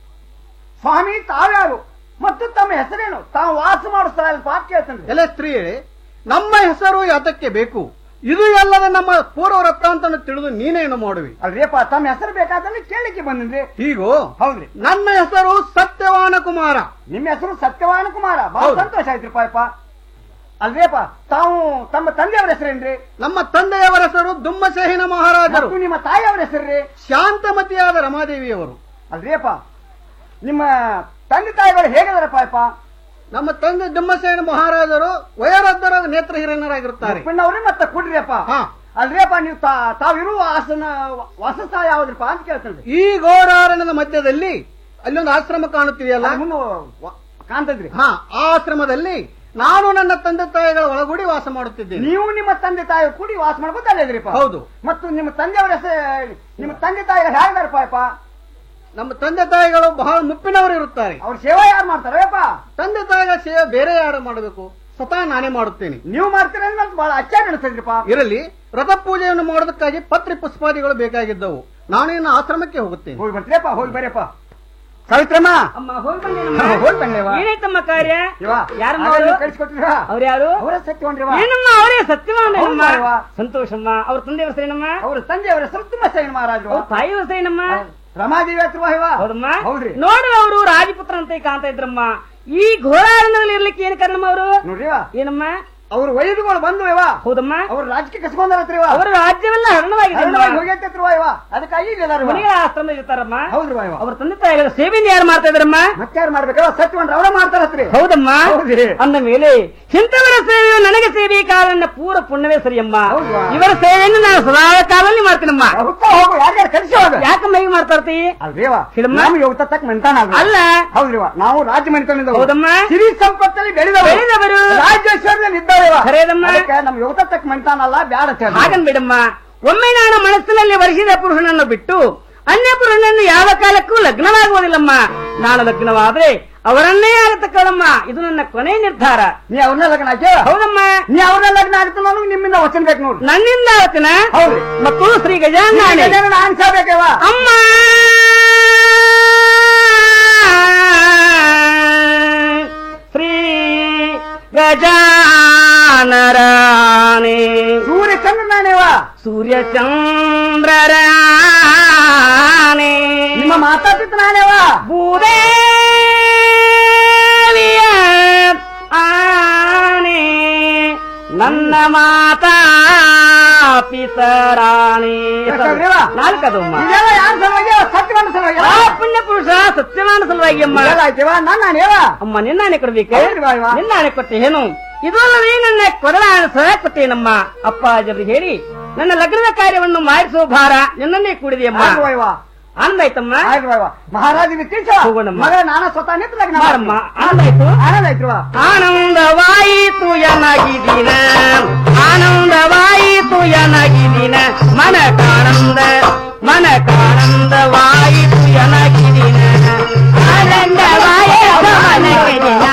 ಸ್ವಾಮಿ ತಾವ್ಯಾರು ಮತ್ತು ತಮ್ಮ ಹೆಸರೇನು ತಾವು ವಾಸ ಮಾಡೋ ಸ್ಥಳ ಎಲ್ಲಿ ಪಾಠ ಕೇಳ್ತೇನೆ ಎಲೆ ಸ್ತ್ರೀಯರೇ ನಮ್ಮ ಹೆಸರು ಯಾತಕ್ಕೆ ಬೇಕು ಇದು ಎಲ್ಲದ ನಮ್ಮ ಪೂರ್ವ ವೃತ್ತಾಂತನ ತಿಳಿದು ನೀನೇನು ಮಾಡುವಿ ಅಲ್ರಿಯಪ್ಪ ತಮ್ಮ ಹೆಸರು ಬೇಕಾದಲ್ಲಿ ಕೇಳಿಕ್ಕೆ ಬಂದಿದ್ರಿ ಹೀಗೋ ಹೌದ್ರಿ ನನ್ನ ಹೆಸರು ಸತ್ಯವಾನ ಕುಮಾರ ನಿಮ್ಮ ಹೆಸರು ಸತ್ಯವಾನ ಕುಮಾರ ಬಹಳ ಹೌದು. ಸಂತೋಷ ಆಯ್ತ್ರಿಪ್ಪ ಅಪ್ಪ ಅಲ್ರಿಯಪ್ಪ ತಾವು ತಮ್ಮ ತಂದೆಯವರ ಹೆಸರೇನ್ರಿ ನಮ್ಮ ತಂದೆಯವರ ಹೆಸರು ದುಮ್ಮಸೇಹಿನ ಮಹಾರಾಜರು ಮತ್ತು ನಿಮ್ಮ ತಾಯಿಯವರ ಹೆಸರ್ರಿ ಶಾಂತಮತಿಯಾದ ರಮಾದೇವಿಯವರು ಅಲ್ರಿಯಪ್ಪ ನಿಮ್ಮ ತಂದೆ ತಾಯಿಗಳು ಹೇಗದಾರಪ್ಪ ಅಪ್ಪ ನಮ್ಮ ತಂದೆ ದುಮ್ಮಸೇನ ಮಹಾರಾಜರು ವಯೋವೃದ್ಧರಾದ ನೇತ್ರ ಹಿರಿಯರಾಗಿರುತ್ತಾರೆ ಪಿಣ್ಣವ್ರಿ ಮತ್ತೆ ಕುಡ್ರಿಯಪ್ಪ ಅಲ್ರಿಯಪ್ಪ ನೀವು ತಾ- ತಾವಿರುವ ಆಸನ ವಾಸಸ್ಥಳ ಯಾವ್ದ್ರಪ್ಪ ಅಂತ ಕೇಳ್ತೇನೆ ಈ ಗೋರಾರಣ್ಯದ ಮಧ್ಯದಲ್ಲಿ ಅಲ್ಲೊಂದು ಆಶ್ರಮ ಕಾಣುತ್ತಿದೆಯಲ್ಲ ಕಾಣ್ತದ್ರಿ ಹಾ ಆ ಆಶ್ರಮದಲ್ಲಿ ನಾನು ನನ್ನ ತಂದೆ ತಾಯಿಗಳ ಒಳಗೂಡಿ ವಾಸ ಮಾಡುತ್ತಿದ್ದೇನೆ ನೀವು ನಿಮ್ಮ ತಂದೆ ತಾಯಿ ಕೂಡಿ ವಾಸ ಮಾಡ್ಬೋದು ಅಲ್ಲಿದ್ರಿಪ್ಪ ಹೌದು. ಮತ್ತು ನಿಮ್ಮ ತಂದೆಯವರ ಹೆಸರು ನಿಮ್ಮ ತಂದೆ ತಾಯಿಗಳು ಹೇಗಿದಾರಪ್ಪ ಅಪ್ಪ ನಮ್ಮ ತಂದೆ ತಾಯಿಗಳು ಬಹಳ ಮುಪ್ಪಿನವರು ಇರುತ್ತಾರೆ ಅವ್ರ ಸೇವೆ ಯಾರು ಮಾಡ್ತಾರಪ್ಪ ತಂದೆ ತಾಯಿಗಳ ಸೇವೆ ಬೇರೆ ಯಾರು ಮಾಡಬೇಕು ಸ್ವತಃ ನಾನೇ ಮಾಡುತ್ತೇನೆ ನೀವು ಮಾಡ್ತೀರ ಅಂತ ಬಹಳ ಅಚ್ಚಾರ ಅನಿಸ್ತದ್ರಿಪ್ಪ ಇರಲಿ ರಥ ಪೂಜೆಯನ್ನು ಮಾಡೋದಕ್ಕಾಗಿ ಪತ್ರಿ ಪುಷ್ಪಾದಿಗಳು ಬೇಕಾಗಿದ್ದವು ನಾನು ಇನ್ನು ಆಶ್ರಮಕ್ಕೆ ಹೋಗುತ್ತೇನೆ ಹೋಗಿ ಬರ್ತೀರಪ್ಪ ಹೋಗಿ ಬರ್ರಿಯಪ್ಪ ಸಾವಿತ್ರಮ್ಮ ಅಮ್ಮ ಹೋಗಿ ಹೋಗಿ ಬಂದೇವ ಏನೈತಮ್ಮ ಕಾರ್ಯ ಇವ ಯಾರಮ್ಮ ಆಗಲೇ ಅವ್ರು? ಕಳಿಸ್ಕೊಟ್ಟಿದ್ರ ಅವ್ರು ಯಾರು ಅವರ ಸತ್ಯವಂಡ್ರಿವ ಏನಮ್ಮ ಅವರೇ ಸತ್ಯವಾನ ಹೌದಾ ಇವ? ಸಂತೋಷಮ್ಮ ಅವ್ರ ತಂದೆ ಹೆಸರೇನಮ್ಮ ಅವ್ರ ತಂದೆಯವರ ಹೆಸರು ತುಂಬ ಸೈನ್ ಮಹಾರಾಜರು ಅವ್ರ ತಾಯಿ ಹೆಸರೇನಮ್ಮ ರಮಾದೇವಿ ಹತ್ರ ಇವ ಹೌದಮ್ಮ ಹೌದ್ರಿ ನೋಡ್ರಿ ಅವರು ರಾಜಪುತ್ರ ಅಂತ ಕಾಣ್ತಾ ಇದ್ರಮ್ಮ ಈ ಘೋರಾರಣದಲ್ಲಿ ಇರ್ಲಿಕ್ಕೆ ಏನ್ ಕಾರಣಮ್ಮ ಅವರು ನೋಡ್ರಿವ ಏನಮ್ಮ ಅವ್ರ ವೈದ್ಯಗಳು ಬಂದು ಇವ ಹೌದಮ್ಮ ಅವ್ರ ರಾಜಕೀಯ ಕಸ್ಕೊಂಡಾರತ್ರಿ ಇವ ಅವರ ರಾಜ್ಯವೆಲ್ಲ ಹರಣವಾಗಿದೆ ಹೋಗೈತಿರುವ ಇವ ಅದಕ್ಕಾಗಿ ಇಲ್ಲಿದಾರ ಮನೆಗಳ ಆಶ್ರಮ ಇರ್ತಾರಮ್ಮ ಹೌದ್ರಿ ಇವ ಅವ್ರ ತಂದೆ ತಾಯಿಗಳ ಸೇವೆಯನ್ನು ಯಾರು ಮಾಡ್ತಾ ಇದ್ರಮ್ಮ ಮತ್ತಾರು ಮಾಡ್ಬೇಕಲ್ಲ ಸತ್ಯವಂಡ್ರ ಅವರ ಮಾಡ್ತಾರತ್ರಿ ಹೌದಮ್ಮ ಹೌದ್ರಿ. ಅಂದ ಮೇಲೆ ಇಂಥವರ ಸೇವೆಯು ನನಗೆ ಸೇವೆ ಕಾಲನ್ನ ಪೂರ ಪುಣ್ಯವೇ ಸರಿಯಮ್ಮ ಹೌದ್ವಾ? ಇವರ ಸೇವೆಯನ್ನು ನಾನು ಸದಾ ಕಾಲಲ್ಲಿ ಮಾಡ್ತೀನಮ್ಮ ಹುತ್ತ ಹೋಗು ಯಾರ್ಯಾರು ಕಲಿಸಿ ಹೋಗ ಯಾಕಮ್ಮ ಹೀಗೆ ಮಾಡ್ತಾರ್ತಿ ಅಲ್ರಿವ ಹೇಳಮ್ಮ. ನಮ್ಗೆ ಯುವತ ತಕ್ಕ ಮೆಂತಾನ ಅಲ್ಲ ಹೌದ್ರಿವ ನಾವು ರಾಜ್ಯ ಮನೆತನದಿಂದ ಹೌದಮ್ಮ. ಸಿರಿ ಸಂಪತ್ತಲ್ಲಿ ಬೆಳೆದವರು ಬೆಳೆದವರು. ರಾಜ್ಯೇಶ್ವರದಲ್ಲಿ ಇದ್ದವ ಖರೇದಮ್ಮ. ಅದಕ್ಕೆ ನಮ್ ಯುವತ ತಕ್ಕ ಮೆಂತಾನಲ್ಲ ಬ್ಯಾಡ ಅಂತ ಹೇಳಿ. ಹಾಗನ್ ಬಿಡಮ್ಮ ಒಮ್ಮೆ ನಾನು ಮನಸ್ಸಿನಲ್ಲಿ ವರಿಸಿದ ಪುರುಷನನ್ನು ಬಿಟ್ಟು ಅನ್ಯ ಪುರುಷನನ್ನು ಯಾವ ಕಾಲಕ್ಕೂ ಲಗ್ನವಾಗುವುದಿಲ್ಲಮ್ಮ ನಾನು ಲಗ್ನವಾದ್ರೆ ಅವರನ್ನೇ ಆಗತಕ್ಕಳಮ್ಮ ಇದು ನನ್ನ ಕೊನೆ ನಿರ್ಧಾರ ನೀ ಅವ್ರನ್ನ ಲಗ್ನ ಹಾಕ್ಯ ಹೌದಮ್ಮ ನೀ ಅವ್ರನ್ನ ಲಗ್ನ ಆಗುತ್ತೆ ನಾನು ನಿಮ್ಮಿಂದ ವಚನ ಬೇಕು ನೋಡ್ರಿ ನನ್ನಿಂದ ಆವತ್ತಿನ ಹೌದ್ರಿ ಮತ್ತು ಶ್ರೀ ಗಜಾನ ಅನ್ಸಬೇಕವ ಅಮ್ಮ ಶ್ರೀ ಗಜಾನರಾಣಿ ಸೂರ್ಯ ಚಂದ್ರನಾನೇವ ಸೂರ್ಯ ಚಂದ್ರರಾಣಿ ನಿಮ್ಮ ಮಾತಾಪಿತ ನಾನೇವ ಭೂದೇವಿಯ ಆನೆ ನನ್ನ ಮಾತಾ ಪಿತರಾಣಿ ಎಷ್ಟಾಗ್ರಿವ? ನಾಲ್ಕದಮ್ಮ ಇದೆಲ್ಲ ಯಾರ ಸಲುವಾಗಿ ಸತ್ಯವಂತ ಸಲುವಾಗಿ ಆ ಪುಣ್ಯ ಪುರುಷ ಸತ್ಯವಾನ ಸಲುವಾಗಿ ಅಮ್ಮ ಇದೆಲ್ಲ ಆಯ್ತೇವ ನನ್ನ ನಾನೇವ ಅಮ್ಮ ನಿನ್ನಾನೆ ಕೊಡ್ಬೇಕು ಹೌದ್ರಿ ಬಾ ಇವ. ನಿನ್ನಾನೆ ಕೊಟ್ಟೆ ಏನು ಇದು ಅಲ್ಲದೆ ನನ್ನ ಕೊರಳ ಸಹ ಕೊಟ್ಟೇನಮ್ಮ ಅಪ್ಪ ಜಬ್ರಿ ಹೇಳಿ ನನ್ನ ಲಗ್ನದ ಕಾರ್ಯವನ್ನು ಮಾಡಿಸುವ ಭಾರ ನಿನ್ನನ್ನೇ ಕೂಡಿದೆಯಮ್ಮ ಆಯ್ತು ಇವ. ಅಂದಾಯ್ತಮ್ಮ ಆಯ್ತು ಇವ. ಮಹಾರಾಜನಿಗೆ ತಿಳಿಸ ಹೋಗೋಣಮ್ಮ. ಮಗ ನಾನ ಸ್ವತಃ ನಿಂತು ಲಗ್ನ ಮಾಡಮ್ಮ ಮಾಡ್ತೀನಿ. ಆನಂದಾಯ್ತು ಆನಂದ ಆಯ್ತು ಆನಂದವಾಯಿತು ಎನಗಿದಿನ ಆನಂದವಾಯಿತು ಎನಗಿದಿನ ಮನ ಕಾನಂದ ಮನ ಕಾನಂದವಾಯಿತು ಎನಗಿದಿನ ಆನಂದವಾಯಿತು ಮನಗಿದಿನ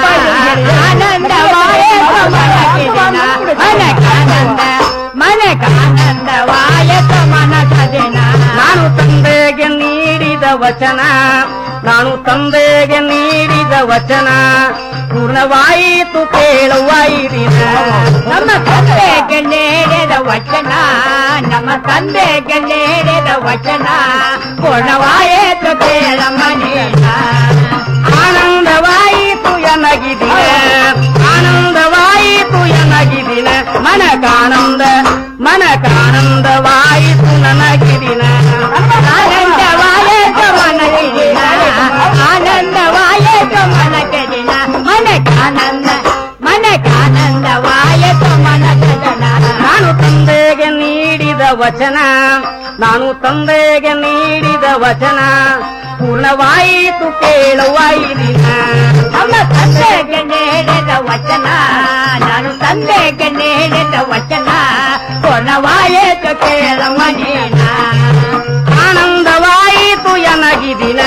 ಆನಂದವಾಯಿತು ಮನಗಿದಿನ ಮನ ಕಾನಂದ ಮನ ಕಾನಂದವಾಯಿತು ಮನಗದಿನ ನಾನು ತಂದೆಗೆ ನೀಡಿದ ವಚನ ನಾನು ತಂದೆಗೆ ನೀಡಿದ ವಚನ ಪೂರ್ಣವಾಯಿತು ಕೇಳುವ ಈ ದಿನ ನಮ್ಮ ತಂದೆಗೆ ನೀಡಿದ ವಚನ ನಮ್ಮ ತಂದೆಗೆ ನೀಡಿದ ವಚನ ಪೂರ್ಣವಾಯಿತು ಕೇಳಮ್ಮ ನೀನ ಆನಂದವಾಯಿತು ಎನಗಿದಿನ ಆನಂದವಾಯಿತು ಎನಗಿದಿನ ಮನಕಾನಂದ ಮನಕಾನಂದವಾಯಿತು ನನಗಿದಿನ ಆನಂದವಾಯಿತು ಮನಗಿದಿನ ಆನಂದವಾಯಿತು ಮನಗಿದಿನ ಮನಕಾನಂದ ಮನಕಾನಂದವಾಯಿತು ಮನಗದನ ನಾನು ತಂದೆಗೆ ನೀಡಿದ ವಚನ ನಾನು ತಂದೆಗೆ ನೀಡಿದ ವಚನ ಪೂರ್ಣವಾಯಿತು ಕೇಳುವ ಈ ದಿನ ನಮ್ಮ ತಂದೆಗೆ ನೀಡಿದ ವಚನ ನಾನು ತಂದೆಗೆ ನೀಡಿದ ವಚನ ಪೂರ್ಣವಾಯಿತು ಕೇಳುವ ನೀನ ಆನಂದವಾಯಿತು ಎನಗಿದಿನ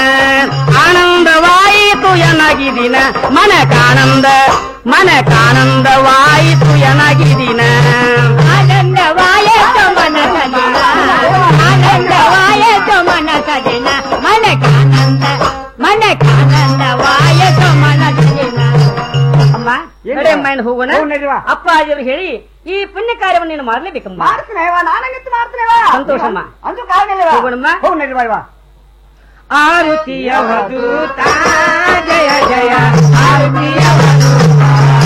ಆನಂದವಾಯಿತು ಎನಗಿದಿನ ಮನಕಾನಂದ ಮನಕಾನಂದವಾಯಿತು ಎನಗಿದಿನ ಆನಂದವಾಯಿತು ಮನಕದಿನ ಆನಂದವಾಯಿತು ಮನಕ ನಾರಾಯಣ ಹೋಗೋಣ ಅಪ್ಪ ಅಜ್ಜರು ಹೇಳಿ ಈ ಪುಣ್ಯ ಕಾರ್ಯವನ್ನು ನೀನು ಮಾಡಲೇಬೇಕಮ್ಮ ಮಾಡ್ತೀನೇವ ನಾನಂಗಿತ್ತು ಮಾಡ್ತೀನೇವ ಸಂತೋಷಮ್ಮ ಅಂದು ಕಾರಣಲ್ಲ ಹೋಗೋಣಮ್ಮ ಹೋಗ್ ನಡಿ ಬಾ ಆರುತಿಯ ವಧೂತ ಜಯ ಜಯ ಆರುತಿಯ ವಧೂತ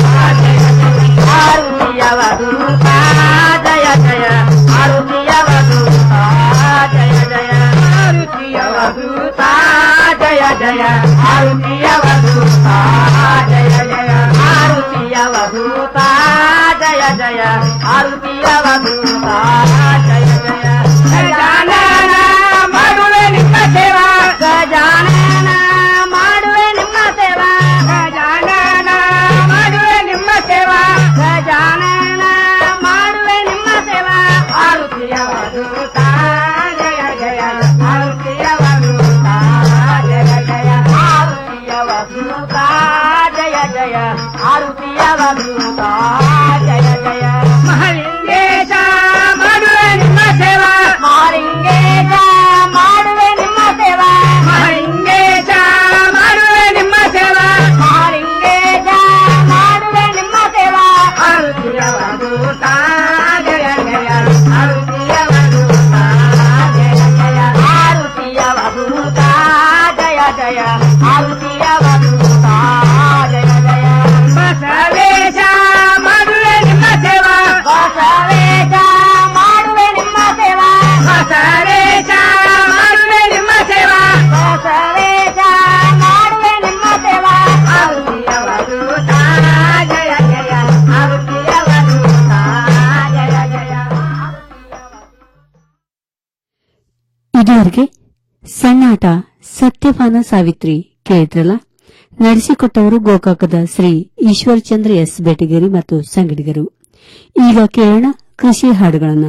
ಆರುತಿಯ ವಧೂತ ಜಯ ಜಯ ಆರುತಿಯ ವಧೂತ ಜಯ ಜಯ ಆರುತಿಯ ವಧೂತ ಜಯ ಜಯ ಆರುತಿಯ ವಧೂತ ಜಯ ಜಯ ಆರುತಿಯ ವಧೂತ ಜಯ ಜಯ ಆರುತಿಯ ವಧೂತ ಜಯ ಜಯ ಗಜಾನನ ಮಾಡುವೆ ನಿಮ್ಮ ಸೇವಾ ಗಜಾನನ ಮಾಡುವೆ ನಿಮ್ಮ ಸೇವಾ ಗಜಾನನ ಮಾಡುವೆ ನಿಮ್ಮ ಸೇವಾ ಗಜಾನನ ಮಾಡುವೆ ನಿಮ್ಮ ಸೇವಾ ಆರುತಿಯ ವಧೂತ ಜಯ ಜಯ ಆರುತಿಯ ವಧೂತ ಜಯ ಜಯ ಆರುತಿಯ ವಧೂತ ಜಯ ಜಯ ಆರುತಿಯ ವಧೂತ ಜಯ ಜಯ ಮಹಲಿಂಗೇಶ ಮಾಡುವೆ ನಿಮ್ಮ ಸೇವಾ ಮಹಲಿಂಗೇಶ ಮಾಡುವೆ ನಿಮ್ಮ ಸೇವಾ ಮಹಲಿಂಗೇಶ ಮಾಡುವೆ ನಿಮ್ಮ ಸೇವಾ ಮಹಲಿಂಗೇಶ ಮಾಡುವೆ ನಿಮ್ಮ ಸೇವಾ ಆರುತಿಯ ವಧೂತ ಜಯ ಜಯ ಆರುತಿಯ ವಧೂತ ಜಯ ಜಯ ಆರುತಿಯ ವಧೂತ ಜಯ ಜಯ ಆರುತಿಯ ವಧೂತ ಜಯ ಜಯ ಬಸವೇಶ ಮಾಡುವೆ ನಿಮ್ಮ ಸೇವಾ ಬಸವೇಶ ಮಾಡುವೆ ನಿಮ್ಮ ಸೇವಾ ಬಸವೇಶ ಮಾಡುವೆ ನಿಮ್ಮ ಸೇವಾ ಬಸವೇಶ ಮಾಡುವೆ ನಿಮ್ಮ ಸೇವಾ ಆರುತಿಯ ವಧೂತ ಜಯ ಜಯ ಆರುತಿಯ ವಧೂತ ಜಯ ಜಯ ಇದುವರೆಗೆ ಸಣ್ಣಾಟ ಸತ್ಯಪಾನ ಸಾವಿತ್ರಿ ಕೇಳಿದ್ರಲ್ಲ ನಡೆಸಿಕೊಟ್ಟವರು ಗೋಕಾಕದ ಶ್ರೀ ಈಶ್ವರಚಂದ್ರ ಎಸ್ ಬೆಟಗೇರಿ ಮತ್ತು ಸಂಗಡಿಗರು ಈಗ ಕೇಳೋಣ ಕೃಷಿ ಹಾಡುಗಳನ್ನ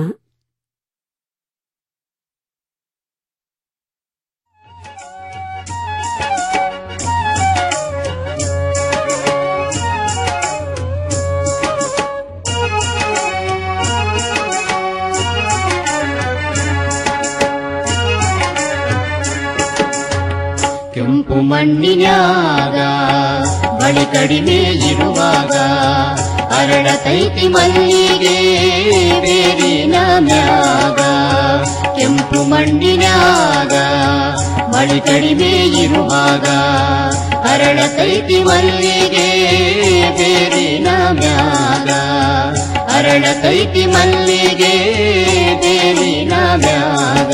ಕೆಂಪು ಮಣ್ಣಿನ್ಯಾಗ ಬಳಿ ಕಡಿಮೆ ಇರುವಾಗ ಅರಳತೈತಿ ಮಲ್ಲಿಗೆ ಬೇರಿನ ಮ್ಯಾಗ ಕೆಂಪು ಮಣ್ಣಿನ್ಯಾಗ ಬಳಿ ಕಡಿಮೆ ಇರುವಾಗ ಅರಳತೈತಿ ಮಲ್ಲಿಗೆ ಬೇರಿನ ಮ್ಯಾಗ ಅರಳತೈತಿ ಮಲ್ಲಿಗೆ ಬೇರಿನ ಮ್ಯಾಗ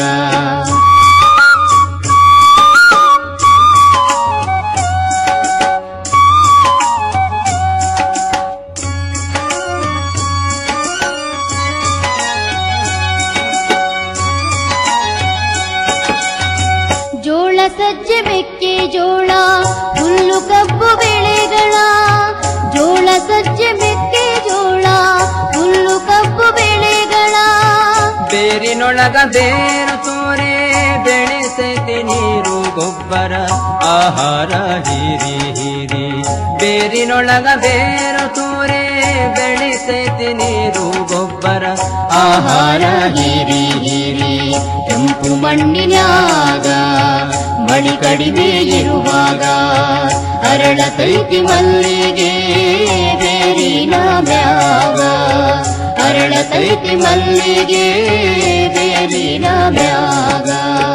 ಜೋಳ ಸಜ್ಜೆ ಮೆಕ್ಕೆ ಜೋಳ ಹುಲ್ಲು ಕಬ್ಬು ಬೆಳೆಗಳ ಜೋಳ ಸಜ್ಜೆ ಮೆಕ್ಕೆ ಜೋಳ ಹುಲ್ಲು ಕಬ್ಬು ಬೆಳೆಗಳ ಬೇರಿನೊಳಗ ಬೇರು ತೋರೆ ಬೆಳೆಸೈತಿ ನೀರು ಗೊಬ್ಬರ ಆಹಾರ ಹೀರಿ ಹೀರಿ ಬೇರಿನೊಳಗ ಬೇರು ತೋರೆ ಬೆಳೆಸೈತಿ ನೀರು ಗೊಬ್ಬರ ಆಹಾರ ಹೀರಿ ಹೀರಿ ಕೆಂಪು ಮಣ್ಣಿನ್ಯಾಗ ಮಳಿ ಕಡಿಮೆ ಇರುವಾಗ ಅರಳತೈತಿ ಮಲ್ಲಿಗೆ ಬೇರಿನ ಮ್ಯಾಗ ಅರಳತೈತಿ ಮಲ್ಲಿಗೆ ಬೇರಿನ ಮ್ಯಾಗ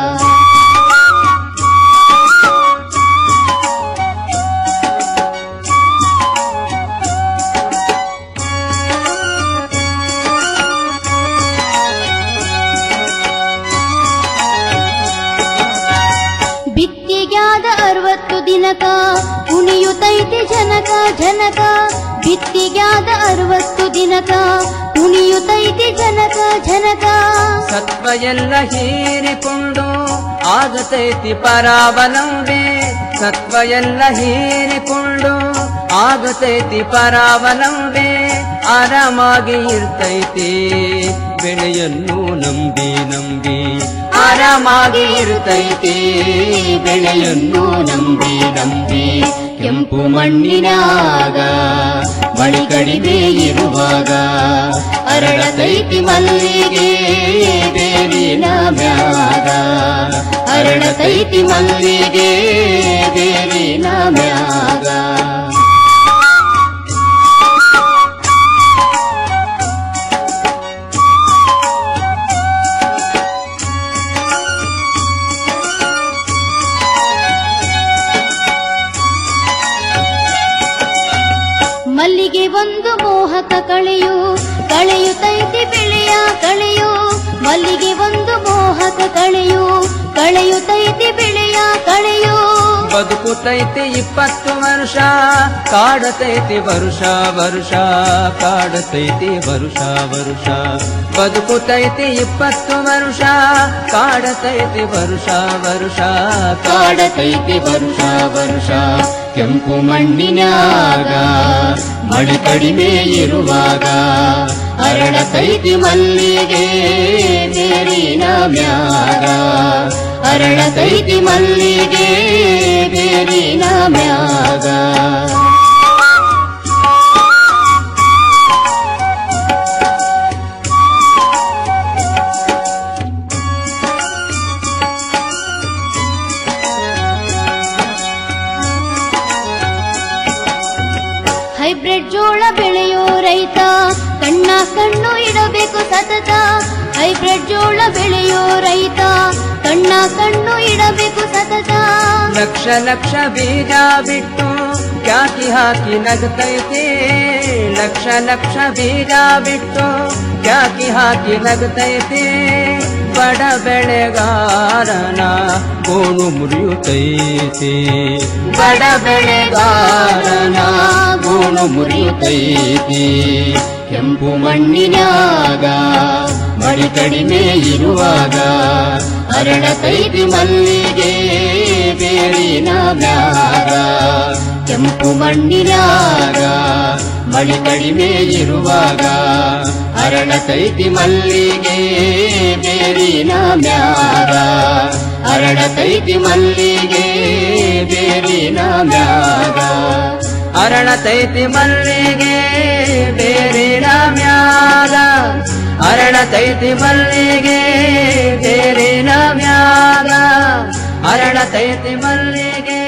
ಬಿತ್ತಿಗ್ಯಾದ ಅರವತ್ತು ದಿನಕ ಕುಣಿಯುತ್ತೈತಿ ಜನಕ ಜನಕ ಬಿತ್ತಿಗ್ಯಾದ ಅರವತ್ತು ದಿನಕ ಕುಣಿಯುತ್ತೈತಿ ಜನಕ ಜನಕ ಸತ್ವ ಎಲ್ಲ ಹೀರಿಕೊಂಡು ಆಗತೈತಿ ಪರಾವಲಂಬೆ ಸತ್ವ ಎಲ್ಲ ಹೀರಿಕೊಂಡು ಆಗತೈತಿ ಪರಾವಲಂಬೆ ಆರಾಮಾಗಿ ಇರ್ತೈತಿ ಬೆಳೆಯನ್ನು ನಂಬಿ ನಂಬಿ ಆರಾಮಾಗಿ ಇರ್ತೈತಿ ಬೆಳೆಯನ್ನು ನಂಬಿ ನಂಬಿ ಕೆಂಪು ಮಣ್ಣಿನಾಗ ಮಳಿ ಕಡಿಮೆ ಇರುವಾಗ ಅರಳತೈತಿ ಮಲ್ಲಿಗೆ ಬೇರಿನ ಮ್ಯಾಗ ಅರಳತೈತಿ ಮಲ್ಲಿಗೆ ಬೇರಿನ ಮ್ಯಾಗ ಮಲ್ಲಿಗೆ ಒಂದು ಮೋಹಕ ಕಳೆಯು ಕಳೆಯುತ್ತೈತಿ ಬೆಳೆಯ ಕಳೆಯು ಮಲ್ಲಿಗೆ ಒಂದು ಮೋಹಕ ಕಳೆಯು ಕಳೆಯುತ್ತೈತಿ ಬೆಳೆಯ ಕಳೆಯು ಬದುಕುತೈತಿ ಇಪ್ಪತ್ತು ವರ್ಷ ಕಾಡತೈತಿ ವರುಷ ವರುಷ ಕಾಡತೈತಿ ವರುಷ ವರುಷ ಬದುಕುತೈತಿ ಇಪ್ಪತ್ತು ವರ್ಷ ಕಾಡತೈತಿ ವರುಷ ವರುಷ ಕಾಡತೈತಿ ವರುಷ ವರುಷ ಕೆಂಪು ಮಣ್ಣಿನ್ಯಾಗ ಮಳೆ ಕಡಿಮೆ ಇರುವಾಗ ಅರಳತೈತಿ ಮಲ್ಲಿಗೆ ಬೇರಿನ ಮ್ಯಾಗ ಅರಳತೈತಿ ಮಲ್ಲಿಗೆ ಬೇರಿನ ಮ್ಯಾಗ ಹೈಬ್ರಿಡ್ ಜೋಳ ಬೆಳೆಯೋ ರೈತ ಕಣ್ಣ ಕಣ್ಣು ಇಡಬೇಕು ಸತತ ಹೈಬ್ರಿಡ್ ಜೋಳ ಬೆಳೆಯೋ ರೈತ ಕಣ್ಣ ಕಣ್ಣು ಇಡಬೇಕು ಸತತ ಲಕ್ಷ ಲಕ್ಷ ಬೀಜ ಬಿಟ್ಟು ಕ್ಯಾಕಿ ಹಾಕಿ ನಗತೈತಿ ಲಕ್ಷ ಲಕ್ಷ ಬೀಜ ಬಿಟ್ಟು ಕ್ಯಾಕಿ ಹಾಕಿ ನಗತೈತಿ ಬಡ ಬೆಳೆಗಾರನ ಗೋಣು ಮುರಿಯುತ್ತೈತಿ ಬಡ ಬೆಳೆಗಾರನ ಗೋಣು ಮುರಿಯುತ್ತೈತಿ ಕೆಂಪು ಮಣ್ಣಿನ್ಯಾಗ ಮಳೆ ಕಡಿಮೆ ಇರುವಾಗ ಅರಳತೈತಿ ಮಲ್ಲಿಗೆ ಬೇರಿನ ಮ್ಯಾಗ ಕೆಂಪು ಮಣ್ಣಿನ್ಯಾಗ ಮಳೆ ಕಡಿಮೆ ಇರುವಾಗ ಅರಳತೈತಿ ಮಲ್ಲಿಗೆ ಬೇರಿನ ಮ್ಯಾಗ ಅರಳತೈತಿ ಮಲ್ಲಿಗೆ ಬೇರಿನ ಮ್ಯಾಗ ಅರಳತೈತಿ ಮಲ್ಲಿಗೆ ಬೇರಿನ ಮ್ಯಾಗ ಅರಳತೈತಿ ಮಲ್ಲಿಗೆ ಬೇರಿನ ಮ್ಯಾಗ ಅರಳತೈತಿ ಮಲ್ಲಿಗೆ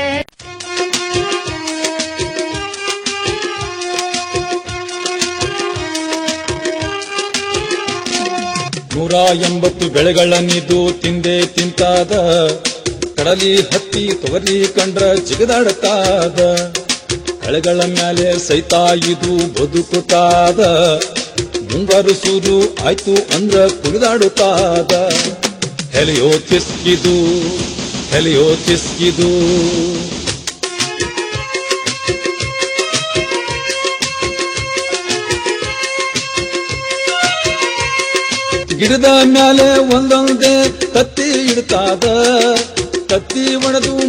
ನೂರ ಎಂಬತ್ತು ಬೆಳೆಗಳನ್ನಿದು ತಿಂದೆ ತಿಂತಾದ ಕಡಲಿ ಹತ್ತಿ ತೊಗರಿ ಕಂಡ್ರ ಜಿಗದಾಡತಾದ ಕಳೆಗಳ ಮ್ಯಾಲೆ ಸೈತ ಇದು ಬದುಕುತ್ತಾದ ಮುಂಗಾರು ಸೂರು ಆಯ್ತು ಅಂದ್ರ ಕುಣಿದಾಡುತ್ತಾದ ಹೆಲಿಯೋ ತಿಸ್ಕಿದು ಹೆಲಿಯೋ ತಿಸ್ಕಿದು ಗಿಡದ ಮ್ಯಾಲೆ ಒಂದೊಂದೇ ತತ್ತಿ ಇಡ್ತಾದ ತತ್ತಿ ಒಣದು